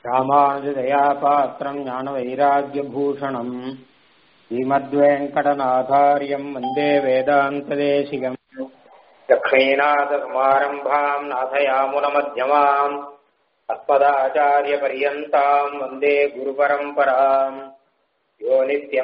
ராமானுஜதயாபாத்திரம் ஞானவைராக்கியபூஷணம் ஸ்ரீமத்வேங்கடநாதாரியம் வந்தே வேதாந்ததேசிகம் லக்ஷ்மீநாதசமாரம்பாம் நாதயாமுனமத்தியமாம் அஸ்மதாச்சாரியபரியந்தாம் வந்தே குருபரம்பராம் யோ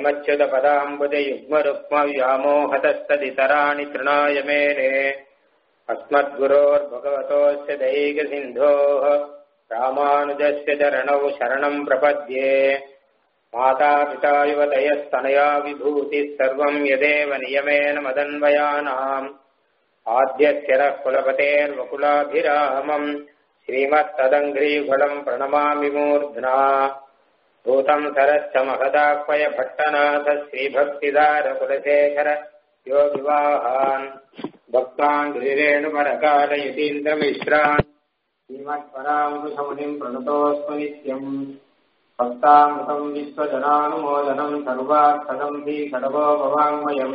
नित्यमच्युतपदाम्बुजयुग्मरुक्मव्यामोहतस्तदितराणि तृणाय मेने अस्मद्गुरोर्भगवतोऽस्य दैकसिन्धोः रामानुजस्य चरणौ शरणम् प्रपद्ये मातापिता युवतयस्तनया विभूतिः सर्वम् यदेव नियमेन मदन्वयानाम् आद्यस्य नः कुलपतेर्वकुलाभिरामम् श्रीमत्तदङ्घ्रीफलम् प्रणमामि मूर्ध्ना भूतम् सरश्च महदाह्वय भट्टनाथ श्रीभक्तिदारकुलशेखर योगिवाहान् भक्तान् गिरिरेणुपरकालयतीन्द्रमिश्रान् श्रीमत्परामृषमुनिम् प्रणतोऽस्मि नित्यम् भक्तामृतम् विश्वजनानुमोदनम् सर्वार्थदम् हीषडभोपवाङ्मयम्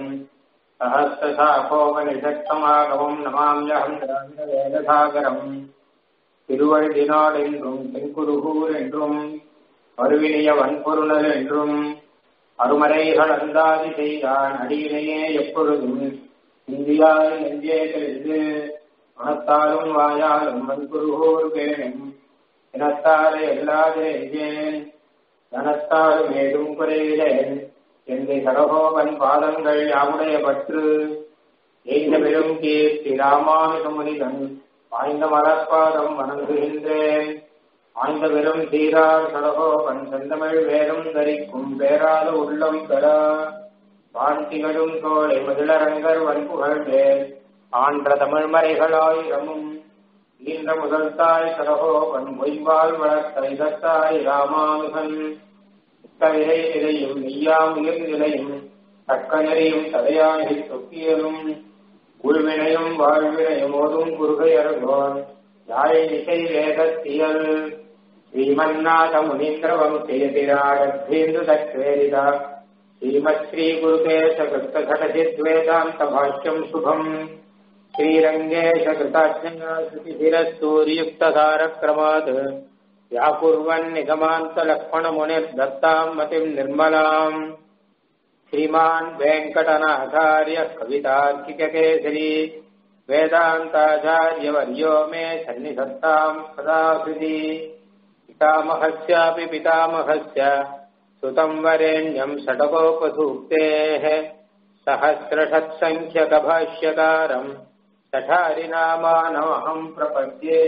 सहस्रशाखोपनिषत्समागमम् नमाम्यहम् வேதசாகரம் திருவழுதினாடென்றும் தென்குருகூர் என்றும் மறுவினிய வன்பொருணல் என்றும் அருமறைகள் அந்தாதி செய்தான் அடியினையே எப்பொழுதும் இந்தியாவில் நெஞ்சே தெரிந்து மனத்தாலும் வாயாலும் வன்புருகூர் பேணும் இனத்தாரை எல்லாதே எஞ்சேன் தனத்தாலும் ஏதும் குறையிலேன் எந்தை சடகோபன் பாதங்கள் யாமுடைய பற்று எய்த பெரும் கீர்த்தி ராமானுஜமுனிதன் வாய்ந்த மலர்பாதம் வணங்குகின்றேன் ஆய்ந்த பெரும் சீரார் சடகோபன் செந்தமிழ் வேறும் தரிக்கும் பேராத உள்ளம் பெற வான்திகளும் தோளை மதிலரங்கர் வன்புகழ் வேல் ஆன்ற தமிழ் மறைகளாயிரமும் ஈன்ற முதல் தாய் சடகோபன் மொய்வால் வளர்த்த இதத்தாய் ராமானுகன் இத்தவிரை நிலையும் நெய்யாம் உயிர் நிலையும் தக்க நெறியும் தடையாகி தொக்கியலும் உள்வினையும் வாழ்வினையும் ஓதும் குறுகை அருகோன் யாழை இசை வேதத்தியல் श्रीमन्नाथ मुनीन्द्र वंशयतिराडभ्येन्दु दक्षेरिता श्रीमत् श्रीगुरुकेश कृतघटचिद्वेदान्त भाष्यम् शुभम् श्रीरङ्गेश कृताज्ञया श्रुतिशिरस्तूर्युक्तधारक्रमात् व्याकुर्वन् निगमान्तलक्ष्मणमुनिर्दत्ताम् मतिम् निर्मलाम् श्रीमान् वेङ्कटनाथार्य कवितार्किककेसरी वेदान्ताचार्यवर्यो मे सन्निधत्ताम् सदा हृदि पितामहस्यापि पितामहस्य सुतम् वरेण्यम् षटकोपसूक्तेः सहस्रषत्सङ्ख्यकभाष्यकारम् सठारिनामानमहम् प्रपद्ये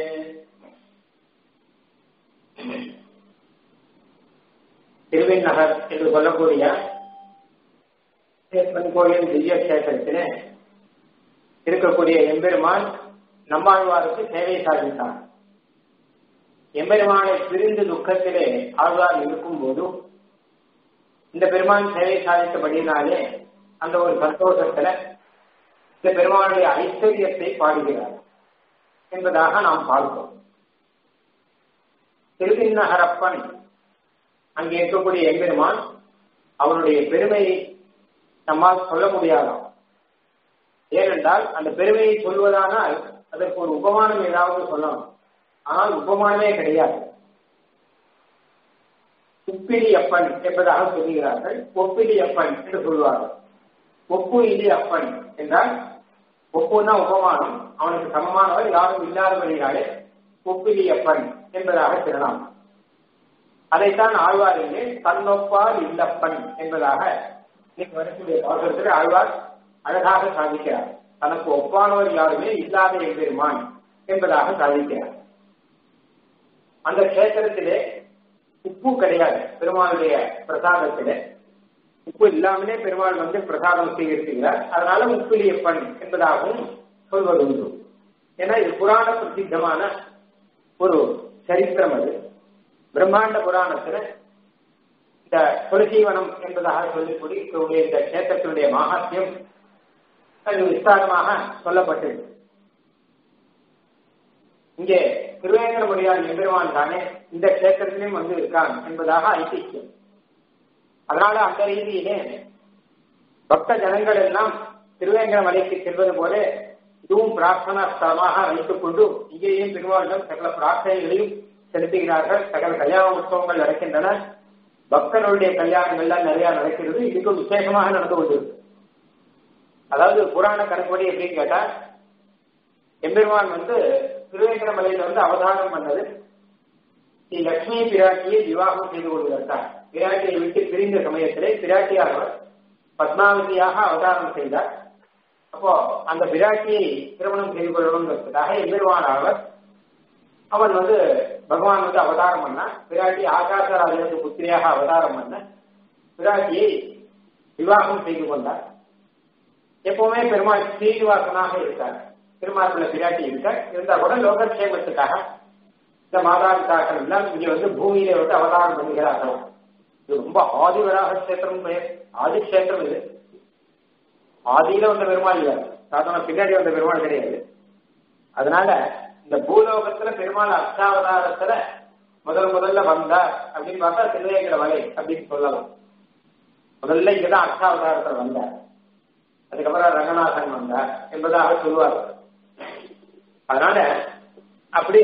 திருவிண்ணகர் என்று சொல்லக்கூடிய சேப்பன் கோயில் திவ்ய கஷேத்திரத்திலே இருக்கக்கூடிய எம்பெருமான் நம்மாழ்வாருக்கு சேவை சாதித்தார் எம்பெருமானை பிரிந்து துக்கத்திலே ஆழ்வார் இருக்கும் போதும் இந்த பெருமான் சேவை சாதித்தபடினாலே அந்த ஒரு சந்தோஷத்துல இந்த பெருமானுடைய ஐஸ்வர்யத்தை பாடுகிறார் என்பதாக நாம் பார்ப்போம் திருவிண்ணகரப்பன் அங்கே இருக்கக்கூடிய எம்பெருமான் அவருடைய பெருமையை நம்மால் சொல்ல முடியாதாம் ஏனென்றால் அந்த பெருமையை சொல்வதானால் அதற்கு ஒரு உபமானம் ஏதாவது சொல்லணும் ஆனால் உபமானமே கிடையாது உப்பிலி அப்பன் என்பதாக சொல்லுகிறார்கள் ஒப்பிலி அப்பன் என்று சொல்வார்கள் ஒப்பு இலி அப்பன் என்றால் ஒப்புனா உபமானம் அவனுக்கு சமமானவர் யாரும் இல்லாதபடினாலே ஒப்பிலி அப்பன் என்பதாக சொல்லலாம் அதைத்தான் ஆழ்வார் என்று தன்னொப்பால் இல்லப்பன் என்பதாக இன்னைக்கு வரக்கூடிய பாசத்தில் ஆழ்வார் அழகாக சாதிக்கிறார் தனக்கு ஒப்பானவர் யாருமே இல்லாத எம்பெருமான் என்பதாக சாதிக்கிறார் அந்த கஷேத்திரத்திலே உப்பு கிடையாது பெருமாளுடைய பிரசாதத்திலே உப்பு இல்லாமலே பெருமாள் வந்து பிரசாதம் செய்கிறார் அதனால உப்பிலியப்பன் என்பதாகவும் சொல்வது உண்டு ஏன்னா இது புராண பிரசித்தமான ஒரு சரித்திரம் அது பிரம்மாண்ட புராணத்துல இந்த துளசீவனம் என்பதாக சொல்லக்கூடிய இந்த கஷேத்திரத்தினுடைய மகாத்மியம் அது விஸ்தாரமாக சொல்லப்பட்டது இங்கே திருவேங்கடமுடியார் எம்பெருமான் தானே இந்த கஷேத்திரத்திலையும் வந்து இருக்கான் என்பதாக ஐதிஹ்யம் அதனால அந்த ரீதியிலே பக்த ஜனங்கள் எல்லாம் திருவேங்கட மலைக்கு செல்வது போல இதுவும் பிரார்த்தனா ஸ்தலமாக வைத்துக் கொண்டு இங்கேயும் பெருமாளிடம் சகல பிரார்த்தனைகளையும் செலுத்துகிறார்கள் சகல கல்யாண உற்சவங்கள் நடக்கின்றன பக்தர்களுடைய கல்யாணங்கள்லாம் நிறைய நடக்கிறது இதுக்கு விசேஷமாக நடந்து கொண்டிருக்கு அதாவது புராண கணக்குப்படி எப்படின்னு கேட்டா எம்பெருமான் வந்து திருவேங்கடமலையில வந்து அவதாரம் பண்ணது ஸ்ரீ லட்சுமி பிராட்டியை விவாகம் செய்து கொள்வதற்காக பிராட்டியை விட்டு பிரிந்த சமயத்திலே பிராட்டியானவர் பத்மாவதியாக அவதாரம் செய்தார் அப்போ அந்த பிராட்டியை திருமணம் செய்து கொள்ளணுங்கிறதுக்காக எம்பெருமான் அவர் அவன் வந்து பகவான் வந்து அவதாரம் பண்ண பிராட்டி ஆகாசராஜனுக்கு புத்திரியாக அவதாரம் பண்ண பிராட்டியை விவாகம் செய்து கொண்டார் எப்பவுமே பெருமாள் ஸ்ரீனிவாசனாக இருக்கார் திருமாத்திர பிராட்டி இருக்கார் இருந்தா கூட லோகக்ஷேமத்துக்காக இந்த மாதாபிதாக்கள் எல்லாம் இங்க வந்து பூமியில வந்து அவதாரம் பண்ணுகிறார்கள் இது ரொம்ப ஆதிவராக கஷேத்திரம் பெயர் ஆதிக்ஷேத்திரம் இது ஆதியில வந்த பெருமாள் இல்ல சாதாரண பின்னாடி வந்த பெருமாள் கிடையாது அதனால இந்த பூலோகத்துல பெருமாள் அஷ்டாவதாரத்துல முதல் முதல்ல வந்தார் அப்படின்னு பார்த்தா திருவேங்கட வலை அப்படின்னு சொல்லலாம் முதல்ல இங்கதான் அஷ்டாவதாரத்துல வந்தார் அதுக்கப்புறம் ரங்கநாதன் வந்தார் என்பதாக சொல்லுவார்கள் அதனால அப்படி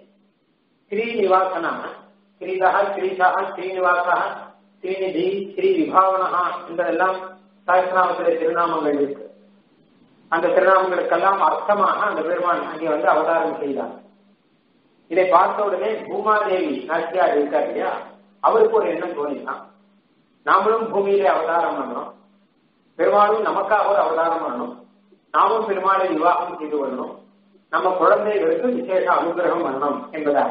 ஸ்ரீநிவாசனா ஸ்ரீதா ஸ்ரீசா ஸ்ரீனிவாசா ஸ்ரீநிதி ஸ்ரீ விபாவனா என்றெல்லாம் சாயஸ்நாமத்திலே திருநாமங்கள் இருக்கு அந்த திருநாமங்களுக்கெல்லாம் அர்த்தமாக அந்த பெருமான் அங்கே வந்து அவதாரம் செய்தார் இதை பார்த்த உடனே பூமாதேவி நாச்சியார் இருக்கார் இல்லையா அவருக்கு ஒரு எண்ணம் தோணிதான் நாமளும் பூமியிலே அவதாரம் பண்ணணும் பெருமாளும் நமக்காக ஒரு அவதாரம் பண்ணணும் நாமும் பெருமாளை விவாகம் செய்து கொள்ளணும் நம்ம குழந்தைகளுக்கு விசேஷ அனுகிரகம் பண்ணணும் என்பதாக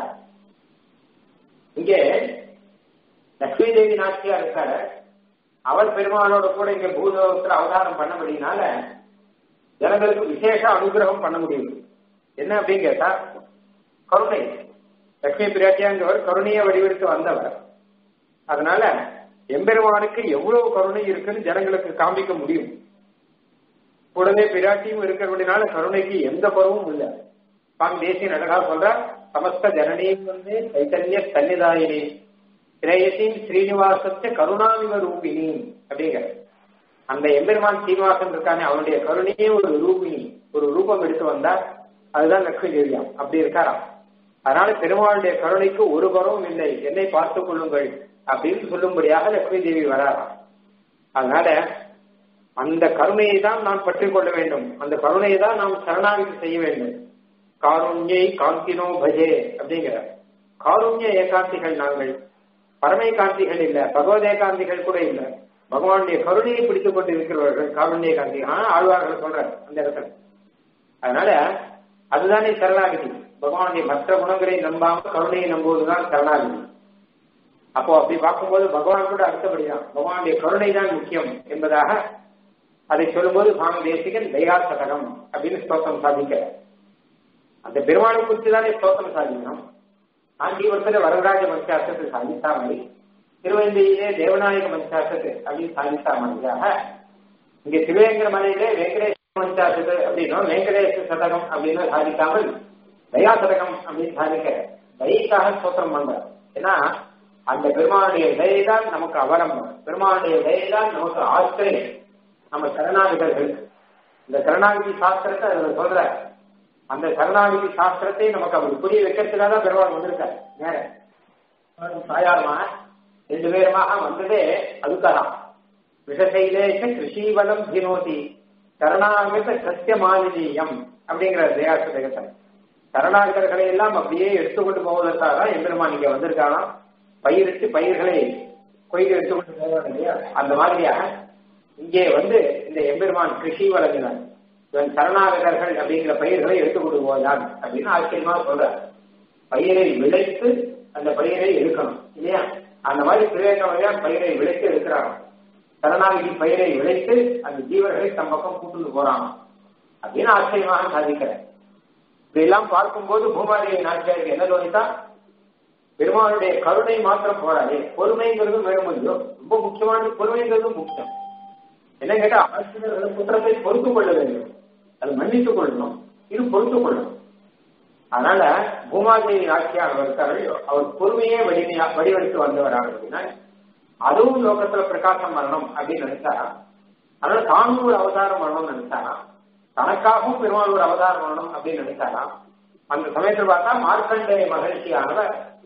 இங்கே லட்சுமி தேவி நாச்சியா இருக்காரு அவர் பெருமாளோட கூட இங்க பூலோகத்தில் அவதாரம் பண்ணபடினால ஜனங்களுக்கு விசேஷ அனுகிரகம் பண்ண முடியும் என்ன அப்படின்னு கேட்டா கருணை லட்சுமி பிராட்டியாங்கிறவர் கருணையை வடிவெடுத்து வந்தவர் அதனால எம்பெருமானுக்கு எவ்வளவு கருணை இருக்குன்னு ஜனங்களுக்கு காண்பிக்க முடியும் கூடவே பிராட்டியும் இருக்கிறபடினால கருணைக்கு எந்த குறவும் இல்லை சுவாமி தேசிய அழகா சொல்ற சமஸ்த ஜனனியும் வந்து சைத்தன்ய சன்னிதாயினி திரேயசின் ஸ்ரீனிவாசத்தை கருணாமிவ ரூபினி அப்படிங்கிற அந்த எம்பெருமான் சீனிவாசன் இருக்கானே அவனுடைய கருணையே ஒரு ரூபினி ஒரு ரூபம் எடுத்து வந்தா அதுதான் லட்சுமி தேவியாம் அப்படி இருக்காராம் அதனால பெருமாளுடைய கருணைக்கு ஒரு குறவும் இல்லை என்னை பார்த்துக் கொள்ளுங்கள் அப்படின்னு சொல்லும்படியாக லட்சுமி தேவி வராராம் அதனால அந்த கருணையை தான் நாம் பற்றி கொள்ள வேண்டும் அந்த கருணையை தான் நாம் சரணாகதி செய்ய வேண்டும் காருண்யை காந்தினோ பஜே அப்படிங்கிற காருண்ய ஏகாந்திகள் நாங்கள் பரமை காந்திகள் இல்ல பகவத் ஏகாந்திகள் கூட இல்ல பகவானுடைய கருணையை பிடித்துக் கொண்டு இருக்கிறவர்கள் காருண்ய காந்திகள் ஆனா ஆழ்வார்கள் சொல்ற அந்த இடத்துல அதனால அதுதானே சரணாகதி பகவானுடைய மற்ற குணங்களை நம்பாம கருணையை நம்புவதுதான் சரணாகதி அப்போ அப்படி பார்க்கும்போது பகவான் கூட அடுத்தபடிதான் பகவானுடைய கருணை தான் முக்கியம் என்பதாக அதை சொல்லும்போது சுவாமி தேசிகன் தயா சதகம் அப்படின்னு ஸ்தோத்திரம் சாதிக்கிறார் அந்த பெருமாளை குறித்து தானே ஸ்தோத்திரம் சாதிக்கணும் காஞ்சிபுரத்துல வரதராஜ மனுஷாசத்தை சாதித்தா மாதிரி திருவந்தியிலே தேவநாயக மனுஷாசத்து அப்படின்னு சாதித்தா மாதிரியாக இங்க திருவேங்கர மலையிலே வெங்கடேஷ் மனுஷாசத்து அப்படின்னும் வெங்கடேஷ சதகம் அப்படின்னு சாதிக்காமல் தயா சதகம் அப்படின்னு சாதிக்க தயைக்காக ஸ்தோத்திரம் பண்றார் ஏன்னா அந்த பெருமானுடைய தயை தான் நமக்கு அவலம்பம் பெருமானுடைய தயை தான் நமக்கு ஆச்சரியம் நம்ம சரணாகிதர்கள் இந்த சரணாகிதி சாஸ்திரத்தை அதுல சொல்ற அந்த சரணாகிதி சாஸ்திரத்தை நமக்கு அவர் புரிய வைக்கிறதுக்காக தான் பெருமாள் வந்திருக்கார் நேர தாயாரமா ரெண்டு பேருமாக வந்ததே அதுக்காக விஷசைலேஷ கிருஷிவலம் தினோதி சரணாகித சத்திய மாலினியம் அப்படிங்கிற தேகாசதகத்தை சரணாகிதர்களை எல்லாம் அப்படியே எடுத்துக்கொண்டு போவதற்காக தான் எம்பெருமான் இங்க வந்திருக்காராம் பயிரிட்டு பயிர்களை கொய்து எடுத்துக்கொண்டு போவாங்க இல்லையா அந்த மாதிரியாக இங்கே வந்து இந்த எம்பெருமான் கிருஷி வழங்கினார் இவன் சரணாகதர்கள் அப்படிங்கிற பயிர்களை எடுத்துக்கொண்டு போவான் அப்படின்னு ஆச்சரியமா சொல்றார் பயிரை விளைத்து அந்த பயிரை எடுக்கணும் இல்லையா அந்த மாதிரி திருவேங்கவையான் பயிரை விளைத்து எடுக்கிறாங்க சரணாகதி பயிரை விளைத்து அந்த ஜீவர்களை தம் பக்கம் கூட்டுந்து போறாங்க அப்படின்னு ஆச்சரியமாக சாதிக்கிறேன் இப்படியெல்லாம் பார்க்கும்போது பூமாதேவி நாச்சியாருக்கு என்ன தோணித்தா பெருமாளுடைய கருணை மாத்திரம் போராது பொறுமைங்கிறது வேணும் இல்லையோ ரொம்ப முக்கியமானது பொறுமைங்கிறது முக்கியம் என்ன கேட்டா ஆசிரியர்கள் குற்றத்தை பொறுத்து கொள்ள வேண்டும் அது மன்னித்துக் கொள்ளணும் இது பொறுத்து கொள்ளணும் அதனால பூமாதேவி நாச்சியார் இருக்கார்கள் அவர் பொறுமையே வலிமையா வடிவெடுத்து வந்தவராக அப்படின்னா அதுவும் லோகத்துல பிரகாசம் வரணும் அப்படின்னு நினைச்சாரா அதனால தானும் ஒரு அவதாரம் வரணும்னு நினைச்சாரா தனக்காகவும் பெருமாள் ஒரு அவதாரம் வரணும் அப்படின்னு நினைச்சாரா அந்த சமயத்தில் பார்த்தா மார்க்கண்டேய மகிழ்ச்சியானவர்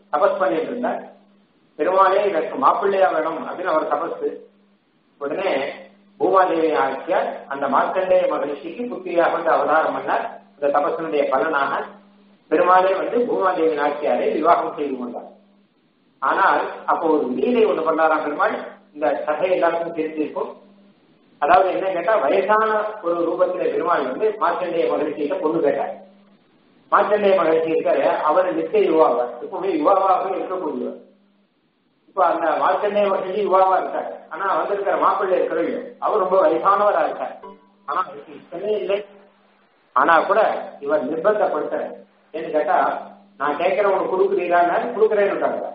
தபஸ் பண்ணிட்டு இருந்தார் பெருமாளே எனக்கு மாப்பிள்ளையா வேணும் அப்படின்னு அவர் தபஸ் உடனே பூமாதேவி ஆட்சியார் அந்த மார்க்கண்டேய மகிழ்ச்சிக்கு புத்திரியாக வந்து அவதாரம் பண்ணார் இந்த தபசனுடைய பலனாக பெருமாளே வந்து பூமாதேவி நாச்சியாரை விவாகம் செய்து கொண்டார் ஆனால் அப்போ ஒரு லீலை ஒண்ணு பண்ணாராம் பெருமாள் இந்த கதை எல்லாருக்கும் தெரிஞ்சிருக்கும் அதாவது என்ன கேட்டா வயசான ஒரு ரூபத்தில பெருமாள் வந்து மார்க்கண்டேய மகிழ்ச்சியில பொண்ணு கேட்டார் மார்க்கண்டேய மகிழ்ச்சி இருக்காரு அவர் நித்திய யுவாவார் இப்பவுமே யுவாவாக இருக்கக்கூடியவர் இப்ப அந்த மார்க்கண்டேய மகிழ்ச்சி யுவாவா இருக்காரு ஆனா வந்திருக்கிற மாப்பிள்ளை இருக்கிற அவர் ரொம்ப வயசானவரா இருக்கார் ஆனா அவருக்கு இஷ்டமே இல்லை ஆனா கூட இவர் நிர்பந்தப்படுத்துற ஏன்னு கேட்டா நான் கேட்கிறவங்க கொடுக்குறீரான்னு கொடுக்குறேன்னு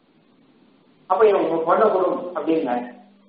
அப்ப இவன் உங்க பொண்ணை கொடும் அப்படின்னாரு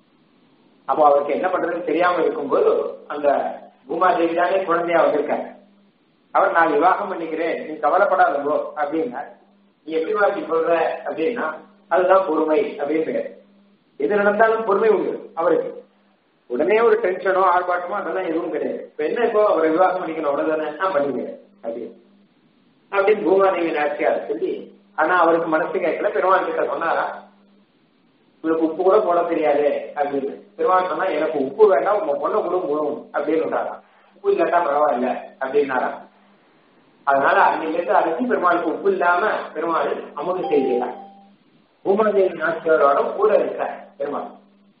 அப்போ அவருக்கு என்ன பண்றதுன்னு தெரியாம இருக்கும்போது அந்த பூமாதேவி தானே குழந்தையா வந்திருக்காரு அவர் நான் விவாகம் பண்ணிக்கிறேன் நீ கவலைப்படாதோ அப்படின்னா நீ எப்படி வாக்கி சொல்ற அப்படின்னா அதுதான் பொறுமை அப்படின்னு எது நடந்தாலும் பொறுமை உண்டு அவருக்கு உடனே ஒரு டென்ஷனோ ஆர்ப்பாட்டமோ அதெல்லாம் எதுவும் கிடையாது இப்ப என்ன இப்போ அவரை விவாகம் பண்ணிக்கணும் அவ்வளவுதானே நான் பண்ணிக்கிறேன் அப்படின்னு அப்படின்னு பூமாதேவி நாச்சியார் சொல்லி ஆனா அவருக்கு மனசு கேட்கல பெருமாள் கிட்ட சொன்னாரா இவருக்கு உப்பு கூட போட தெரியாது அப்படின்னு பெருமாள் சொன்னா எனக்கு உப்பு வேண்டாம் உங்க பொண்ணை கூட முழுவும் அப்படின்னு விட்டாராம் உப்பு இல்லாட்டா பரவாயில்ல அப்படின்னாரா அதனால அன்னையிலிருந்து அரைச்சி பெருமாளுக்கு உப்பு இல்லாம பெருமாள் அமுது செய்கிறார் பூமனதேவி நாச்சியாரோட கூட இருக்கார் பெருமாள்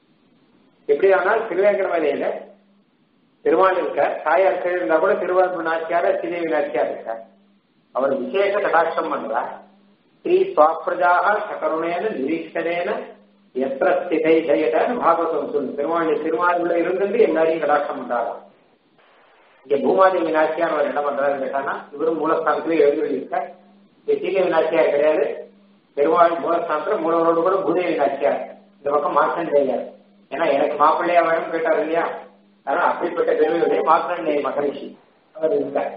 எப்படி ஆனால் திருவேங்கடமலையில பெருமாள் இருக்க தாயார் கீழ் இருந்தா கூட திருவாரூர் நாச்சியார ஸ்ரீதேவி நாச்சியார் இருக்கார் அவர் விசேஷ கடாட்சம் பண்றார் ஸ்ரீ சுவாப்பிரஜாக சகருணேன நிரீட்சணேன எத்திர ஸ்திதை ஜெயதன்னு பாகவதம் சொல்லு பெருமாள் திருமாலுள்ள இருந்து எல்லாரையும் கடாட்சம் பண்றாராம் இங்க பூமாதேவி நாச்சியார் அவர் என்ன பண்றாருன்னு கேட்டானா இவரும் மூலஸ்தானத்திலே எழுந்திருக்க ஸ்ரீதேவி நாச்சியார் கிடையாது பெருமாள் மூலஸ்தானத்துல மூலவரோடு கூட பூதேவி நாச்சியார் இந்த பக்கம் மார்க்கண்டேயர் ஏன்னா எனக்கு மாப்பிள்ளையா வேணும் கேட்டார் இல்லையா அதனால அப்படிப்பட்ட பெருமையுடைய மார்க்கண்டேய மகரிஷி அவர் இருக்கார்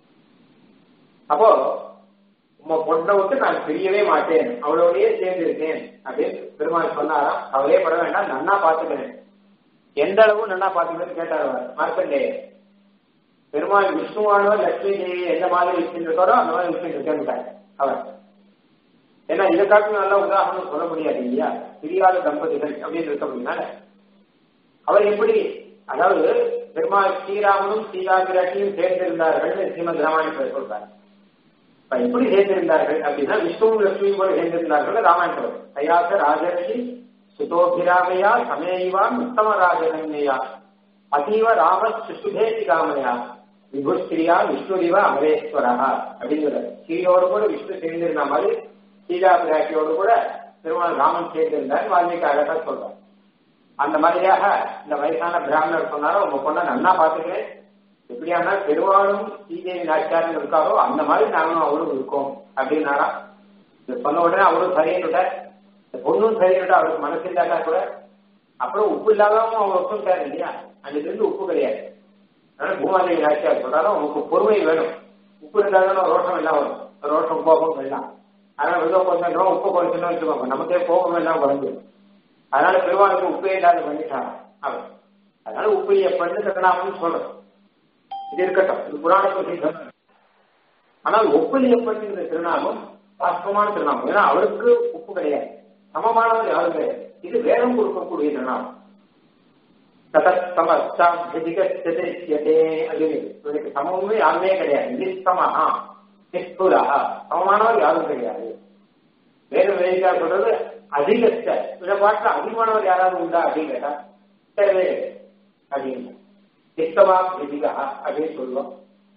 அப்போ உங்க பொண்ணை விட்டு நான் பிரியவே மாட்டேன் அவளோடயே சேர்ந்து இருக்கேன் அப்படின்னு பெருமாள் சொன்னாராம் அவளே பட வேண்டாம் நன்னா பாத்துக்கிறேன் எந்த அளவு நன்னா பாத்துக்கிறேன்னு கேட்டார் அவர் மார்க்கண்டேயர் பெருமாள் விஷ்ணுவானவர் லட்சுமி தேவியை எந்த மாதிரி வச்சிருக்காரோ அந்த மாதிரி வச்சிருக்கேன் அவர் ஏன்னா இதை காட்டும் நல்ல உதாரணம் சொல்ல முடியாது இல்லையா பிரியாத தம்பதிகள் அப்படின்னு இருக்க முடியுனால அவர் எப்படி அதாவது பெருமாள் ஸ்ரீராமனும் ஸ்ரீராமிராட்டியும் சேர்ந்திருந்தார்கள் ஸ்ரீமத் ராமாயணத்தில் சொல்றார் இப்ப எப்படி சேர்ந்திருந்தார்கள் அப்படின்னா விஷ்ணுவும் லட்சுமியும் கூட சேர்ந்திருந்தார்கள் ராமாயணத்தில் கையாச ராஜர்ஷி சுதோபிராமையா சமேவான் உத்தம ராஜகன்யா அதீவ ராம சுசுபேதி காமையா விபுஸ்திரியா விஷ்ணுரிவா அமரேஸ்வரா அப்படிங்கிறார் ஸ்ரீயோடு கூட விஷ்ணு சேர்ந்திருந்த மாதிரி சீதா பிராட்டியோடு கூட திருமணம் ராமன் சேர்ந்திருந்தார் வால்மீகி அழகா சொல்றார் அந்த மாதிரியாக இந்த வயசான பிராமணர் சொன்னாரோ உங்க பொண்ணை நன்னா பாத்துக்கிறேன் எப்படியானா பெருவாளும் சீதேவி நாச்சியாரும் இருக்காரோ அந்த மாதிரி நாங்களும் அவரும் இருக்கோம் அப்படின்னாரா இது சொன்ன உடனே அவரும் சரின்னுட்ட இந்த பொண்ணும் சரின்னுட்டா அவருக்கு மனசு இல்லாட்டா கூட அப்புறம் உப்பு இல்லாதவங்க அவங்க ஒத்துட்டாரு இல்லையா அன்னைக்கு இருந்து உப்பு கிடையாது அதனால பூமாதேவி நாச்சியார் சொல்றாலும் உங்களுக்கு பொறுமை வேணும் உப்பு இருந்தாலும் ரோஷம் எல்லாம் வரும் ரோஷம் கோபம் எல்லாம் அதனால ஏதோ கொஞ்சம் உப்பு குறைச்சுன்னு வச்சுக்கோங்க நமக்கே கோபம் எல்லாம் குறைஞ்சிடும் அதனால பெருமாளுக்கு உப்பே இல்லாத பண்ணிட்டாங்க அவர் அதனால உப்பு பண்ணு திருநாமம்னு சொல்றோம் இது இருக்கட்டும் இது புராணத்துக்கு ஆனால் ஒப்புலியப்பட்டிருந்த திருநாமம் வாஸ்தவமான திருநாமம் ஏன்னா அவருக்கு உப்பு கிடையாது சமமானவர் யாரும் கிடையாது இது வேதம் கொடுக்கக்கூடிய திருநாமம் ததஸ்தமஸ்தாபியதே அப்படின்னு இவனுக்கு சமமுமே யாருமே கிடையாது நிஸ்தமஹா நிஸ்புரா சமமானவர் யாரும் கிடையாது வேதம் வேதிக்கா சொல்றது அதிகஸ்த இதை பாட்டுல அதிகமானவர் யாராவது உண்டா அப்படின்னு கேட்டா தேவை அப்படின்னு நித்தமா விதிகா அப்படின்னு சொல்லுவோம்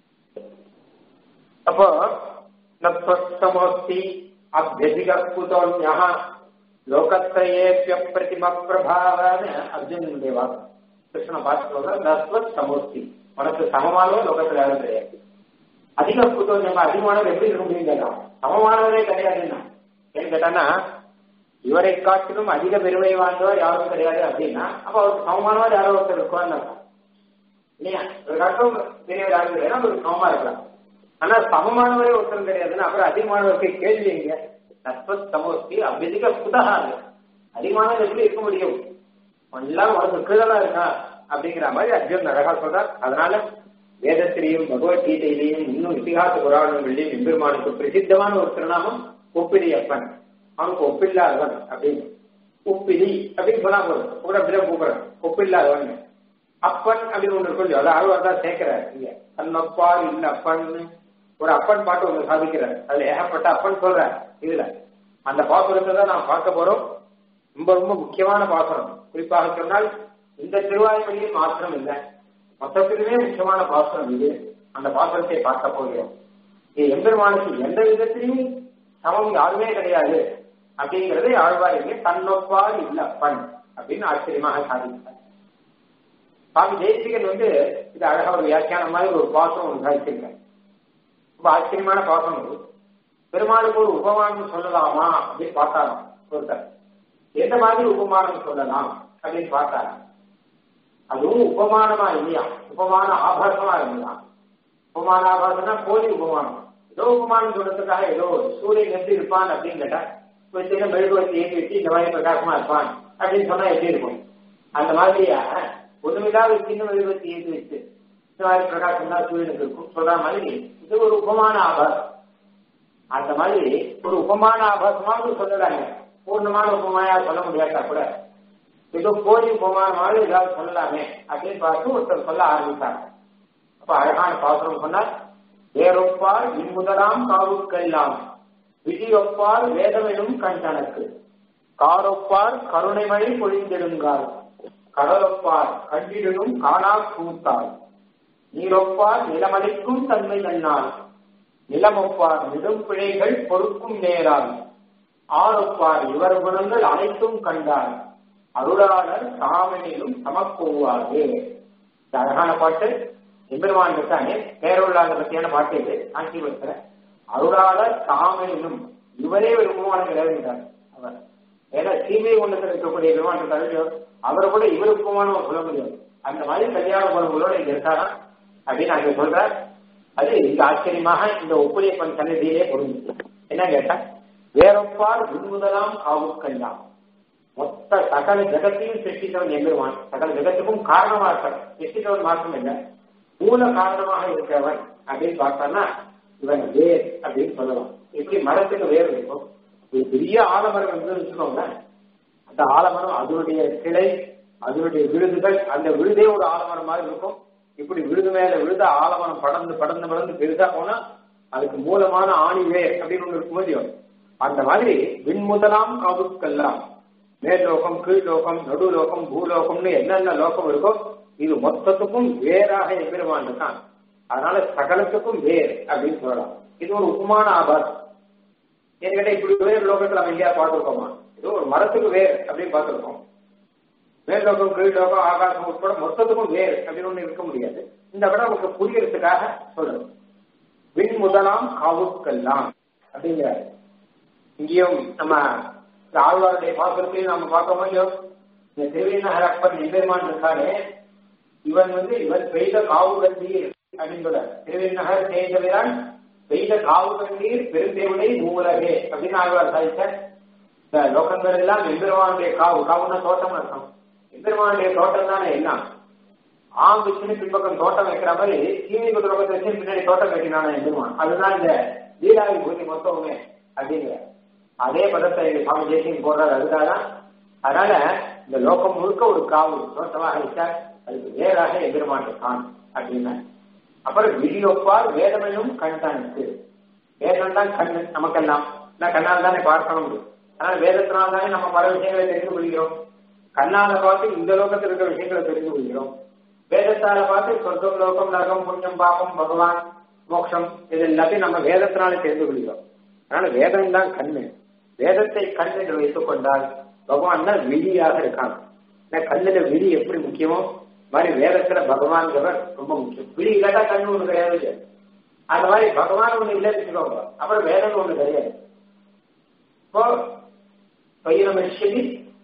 அப்போ நஸ்வஸ்தமோஸ்தி அபியதிக குதோன்யா லோகத்திரயேபிய பிரதிம பிரபாவான அர்ஜுனனுடைய வாக்கு கிருஷ்ண பார்த்து சொல்ற நஸ்வத் சமோஸ்தி உனக்கு சமமானவர் லோகத்துல யாரும் கிடையாது அதிக குதோன்யமா அதிகமானவர் எப்படி இருக்க முடியும் கேட்கலாம் சமமானவரே கிடையாதுன்னா ஏன்னு கேட்டானா இவரை காட்டிலும் அதிக பெருமை வாழ்ந்தவர் யாரும் கிடையாது அப்படின்னா அப்ப அவருக்கு சமமானவர் யாரோ ஒருத்தர் இருக்குவான்னு அர்த்தம். இல்லையா ஒரு காட்டும் பெரியவர் யாரும் கிடையாது அவருக்கு சமமா இருக்கலாம் ஆனா சமமானவரே ஒருத்தர் கிடையாதுன்னா அப்புறம் அதிகமானவருக்கு கேள்வி எங்க நஸ்வத் சமோஸ்தி அவ்வதிக புதகா அது அதிகமானவர் எப்படி இருக்க முடியும் எல்லாம் உனக்கு கீழதான் இருக்கா அப்படிங்கிற மாதிரி அர்ஜுன் அழகா சொல்றார் அதனால வேதத்திலையும் பகவத்கீதையிலையும் இன்னும் இத்திகாச புராணங்களையும் எம்பெருமானுக்கு பிரசித்தமான ஒரு திருநாமம் ஒப்பிலியப்பன் அவனுக்கு ஒப்பில்லாதவன் அப்படின்னு உப்பிலி அப்படின்னு சொன்னா போதும் கூட அப்படிதான் கூப்பிடுறான் ஒப்பில்லாதவன் அப்பன் அப்படின்னு ஒன்று இருக்கும் இல்லையா, அது ஆழ்வார் தான் சேர்க்கிறார் இங்க தன்னப்பார் இல்ல அப்பன் ஒரு அப்பன் பாட்டு ஒன்று சாதிக்கிறார் அதுல ஏகப்பட்ட அப்பன் சொல்றார் இதுல அந்த பாசுரத்தை தான் நாம் பார்க்க போறோம் ரொம்ப ரொம்ப முக்கியமான பாசுரம் குறிப்பாக சொன்னால் இந்த திருவாய்மொழியில் மாத்திரம் இல்லை மொத்தத்திலுமே முக்கியமான பாசுரம் இது அந்த பாசுரத்தை பார்க்க போகிறோம் இது எம்பெருமானுக்கு எந்த விதத்திலையும் சமம் யாருமே கிடையாது அப்படிங்கறதை ஆழ்வார் இங்கே தன்னொப்பார் இல்ல அப்பன் அப்படின்னு ஆச்சரியமாக சாதித்தார் சுவாமி தேசிகன் வந்து இது அழகா ஒரு வியாக்கியானம் மாதிரி ஒரு பாசம் ஒன்று சாதிச்சிருக்கார் ரொம்ப ஆச்சரியமான பாசம் இது பெருமாளுக்கு ஒரு உபமானம் சொல்லலாமா அப்படின்னு பார்த்தாராம் ஒருத்தர் எந்த மாதிரி உபமானம் சொல்லலாம் அப்படின்னு பார்த்தாராம் அதுவும் உபமானமா இல்லையா உபமான ஆபாசமா இருந்தா உபமான ஆபாசம்னா போலி உபமானம் ஏதோ உபமானம் சொல்றதுக்காக ஏதோ சூரியன் எப்படி இருப்பான் அப்படின்னு கேட்டா ஒரு சின்ன மெழுகுவத்தி ஏற்றி வச்சு இந்த மாதிரி பிரகாசமா இருப்பான் அப்படின்னு சொன்னா எப்படி இருக்கும் அந்த மாதிரியா ஒண்ணுமில்லாத ஒரு சின்ன மெழுகுவத்தி ஏற்றி வச்சு இந்த மாதிரி பிரகாசம் தான் சூரியனுக்கு இருக்கும் சொல்ற மாதிரி இது ஒரு உபமான ஆபாசம் அந்த மாதிரி ஒரு உபமான ஆபாசமாக சொல்லலாங்க பூர்ணமான உபமாயா சொல்ல முடியாட்டா கூட ஏதோ போலி உபமானமாக ஏதாவது சொல்லலாமே அப்படின்னு பார்த்து ஒருத்தர் சொல்ல ஆரம்பித்தாங்க அப்ப அழகான பாசுரம் சொன்னார் வேறொப்பார் இன்முதலாம் காவுக்கெல்லாம் விதியொப்பார் வேதமெனும் கண் தனக்கு காரொப்பார் கருணைமழை பொழிந்திடுங்கால் கடலொப்பார் கண்டிடனும் காணா கூத்தால் நீரொப்பார் நிலமளிக்கும் தன்மை தன்னால் நிலமொப்பார் நெடும் பிழைகள் பொறுக்கும் நேரால் ஆரொப்பார் இவர் குணங்கள் அனைத்தும் கண்டார் அருளாளர் சாமனிலும் சமக்கோவாது இந்த அழகான பாட்டு எம்பெருமான் இருக்கானே பேரொருளாளர் பற்றியான பாட்டு இது காஞ்சிபுரத்துல அருளாளர் சாமனிலும் இவரே ஒரு உருவானம் நிறைவேறார் அவர் ஏன்னா சீமை ஒன்றத்தில் இருக்கக்கூடிய பெருமான் இருக்காரு அவரை கூட இவர் உருவானம் சொல்ல முடியாது அந்த மாதிரி கல்யாண குணங்களோட இங்க இருக்காரா அப்படின்னு அங்க சொல்றார் அது இந்த ஆச்சரியமாக இந்த ஒப்புழைப்பன் சன்னதியிலே பொருந்துச்சு என்ன கேட்டா வேறொப்பால் விண்முதலாம் காவுக்கெல்லாம் மொத்த சகல ஜகத்தையும் சிருஷ்டித்தவன் எம்பெருமான் சகல ஜகத்துக்கும் காரணமா இருக்கான் சிருஷ்டித்தவன் மாற்றம் இல்லை மூல காரணமாக இருக்கிறவன் அப்படின்னு பார்த்தான்னா இவன் வேர் அப்படின்னு சொல்லலாம் எப்படி மரத்துக்கு வேர் இருக்கும் ஒரு பெரிய ஆலமரம் வந்து வச்சுக்கோங்க அந்த ஆலமரம் அதனுடைய கிளை அதனுடைய விழுதுகள் அந்த விழுதே ஒரு ஆலமரம் மாதிரி இருக்கும் இப்படி விழுது மேல விழுத ஆலமரம் படர்ந்து படர்ந்து படர்ந்து பெருசா போனா அதுக்கு மூலமான ஆணி வேர் அப்படின்னு ஒண்ணு இருக்கும்போது அந்த மாதிரி விண்முதலாம் காவுக்கெல்லாம் மேல்லோகம் கீழ்லோகம் நடுலோகம் பூலோகம்னு என்னென்ன லோகம் இருக்கோ இது மொத்தத்துக்கும் வேறாக எம்பெருமான் இருக்கான் அதனால சகலத்துக்கும் வேர் அப்படின்னு சொல்லலாம் இது ஒரு உப்புமான ஆபாசம் என்கிட்ட இப்படி வேறு லோகத்துல நம்ம எங்கேயா பார்த்துருக்கோமா இது ஒரு மரத்துக்கு வேர் அப்படின்னு பார்த்துருக்கோம் மேல்லோகம் கீழ்லோகம் ஆகாசம் உட்பட மொத்தத்துக்கும் வேர் அப்படின்னு ஒண்ணு இருக்க முடியாது இந்த விட நமக்கு புரியறதுக்காக சொல்லணும் விண் முதலாம் காவுக்கெல்லாம் அப்படிங்கிறாரு இங்கேயும் நம்ம ஆழ்வாருடைய பாசுரத்தையும் நம்ம பார்க்க முடியும் இந்த திருவிநகர் அப்பன் எம்பெருமான் இருக்காரு இவன் வந்து இவன் பெய்த காவு கண்டீர் அப்படின்னு சொல்றார் திருவிநகர் தேய்தவிரான் பெய்த காவு கண்டீர் பெருந்தேவனை மூலகே அப்படின்னு ஆழ்வார் சாதித்தார் இந்த லோகங்கள் எல்லாம் எம்பெருமானுடைய காவு காவுன்னா தோட்டம் அர்த்தம் எம்பெருமானுடைய தோட்டம் தானே எல்லாம் ஆம் வச்சுன்னு பின்பக்கம் தோட்டம் வைக்கிற மாதிரி சீனி பக்கம் வச்சு பின்னாடி தோட்டம் வைக்கிறான எம்பெருமான் அதுதான் இந்த லீலாவி பூஜை மொத்தமுமே அப்படிங்கிற அதே பதத்தை சுவாமி தேசியம் போடுறாரு அதுக்காக அதனால இந்த லோகம் முழுக்க ஒரு காவு தோட்டமாக வச்சார் அதுக்கு வேறாக எதிர்மான் இருக்கான் அப்படின்னா அப்புறம் விடியொப்பார் வேதமெனும் கண் தான் இருக்கு வேதம் தான் கண் நமக்கெல்லாம் நான் கண்ணால் தானே பார்க்கணும் அதனால வேதத்தினால் தானே நம்ம பல விஷயங்களை தெரிந்து கொள்கிறோம் கண்ணால பார்த்து இந்த லோகத்தில் இருக்கிற விஷயங்களை தெரிந்து கொள்கிறோம் வேதத்தால பார்த்து சொர்க்கம் லோகம் நரகம் புண்ணியம் பாபம் பகவான் மோட்சம் இது எல்லாத்தையும் நம்ம வேதத்தினாலே தெரிந்து கொள்கிறோம் அதனால வேதம் தான் கண்ணு வேதத்தை கண் என்று வைத்துக் கொண்டால் பகவான் தான் விழியாக இருக்கான் கண்ணுல விழி எப்படி முக்கியமோ மாதிரி வேதத்துல பகவான்கிறவர் ரொம்ப முக்கியம் விழி இல்லாட்டா கண்ணு ஒண்ணு கிடையாது அந்த மாதிரி பகவான் ஒண்ணு இல்லைன்னு வச்சுக்கோங்க அப்புறம் வேதம் ஒண்ணு கிடையாது இப்போ தொயினமிஷதி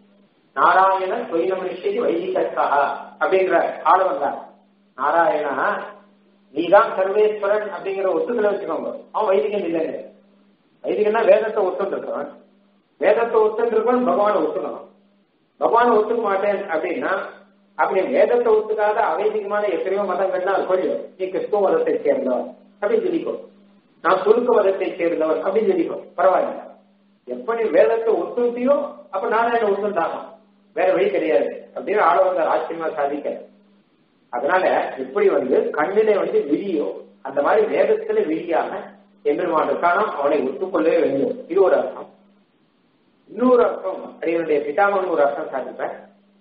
நாராயண தொயினமிஷதி வைதிகா அப்படிங்கிற ஆள வந்தார் நாராயணா நீதான் சர்வேஸ்வரன் அப்படிங்கிற ஒத்துக்களை வச்சுக்கோங்க அவன் வைதிகன் இல்லைங்க வைதிகன்னா வேதத்தை ஒத்துட்டு இருக்கிறான் வேதத்தை ஒத்துட்டு இருக்கவன் பகவானை ஒத்துக்கணும் பகவானை ஒத்துக்க மாட்டேன் அப்படின்னா அப்படி வேதத்தை ஒத்துக்காத அவைதிகமான எத்தனையோ மதங்கள்லாம் சொல்லிடும் நீ கிறிஸ்துவ மதத்தை சேர்ந்தவர் அப்படின்னு சொல்லிக்கோ நான் சுருக்க மதத்தை சேர்ந்தவர் அப்படின்னு சொல்லிக்கோ பரவாயில்ல எப்ப நீ வேதத்தை ஒத்துட்டியோ அப்ப நானும் என்ன ஒத்துண்டாகும் வேற வழி கிடையாது அப்படின்னு ஆளவங்க ஆச்சரியமா சாதிக்க அதனால இப்படி வந்து கண்ணிலே வந்து விழியோ அந்த மாதிரி வேதத்துல விழியாக எம்பெருமான் இருக்கானோ அவனை ஒத்துக்கொள்ளவே வேண்டும் இது ஒரு அர்த்தம் இன்னொரு அர்த்தம் அடியனுடைய பிதாமகன் ஒரு அர்த்தம் சாதிப்பேன்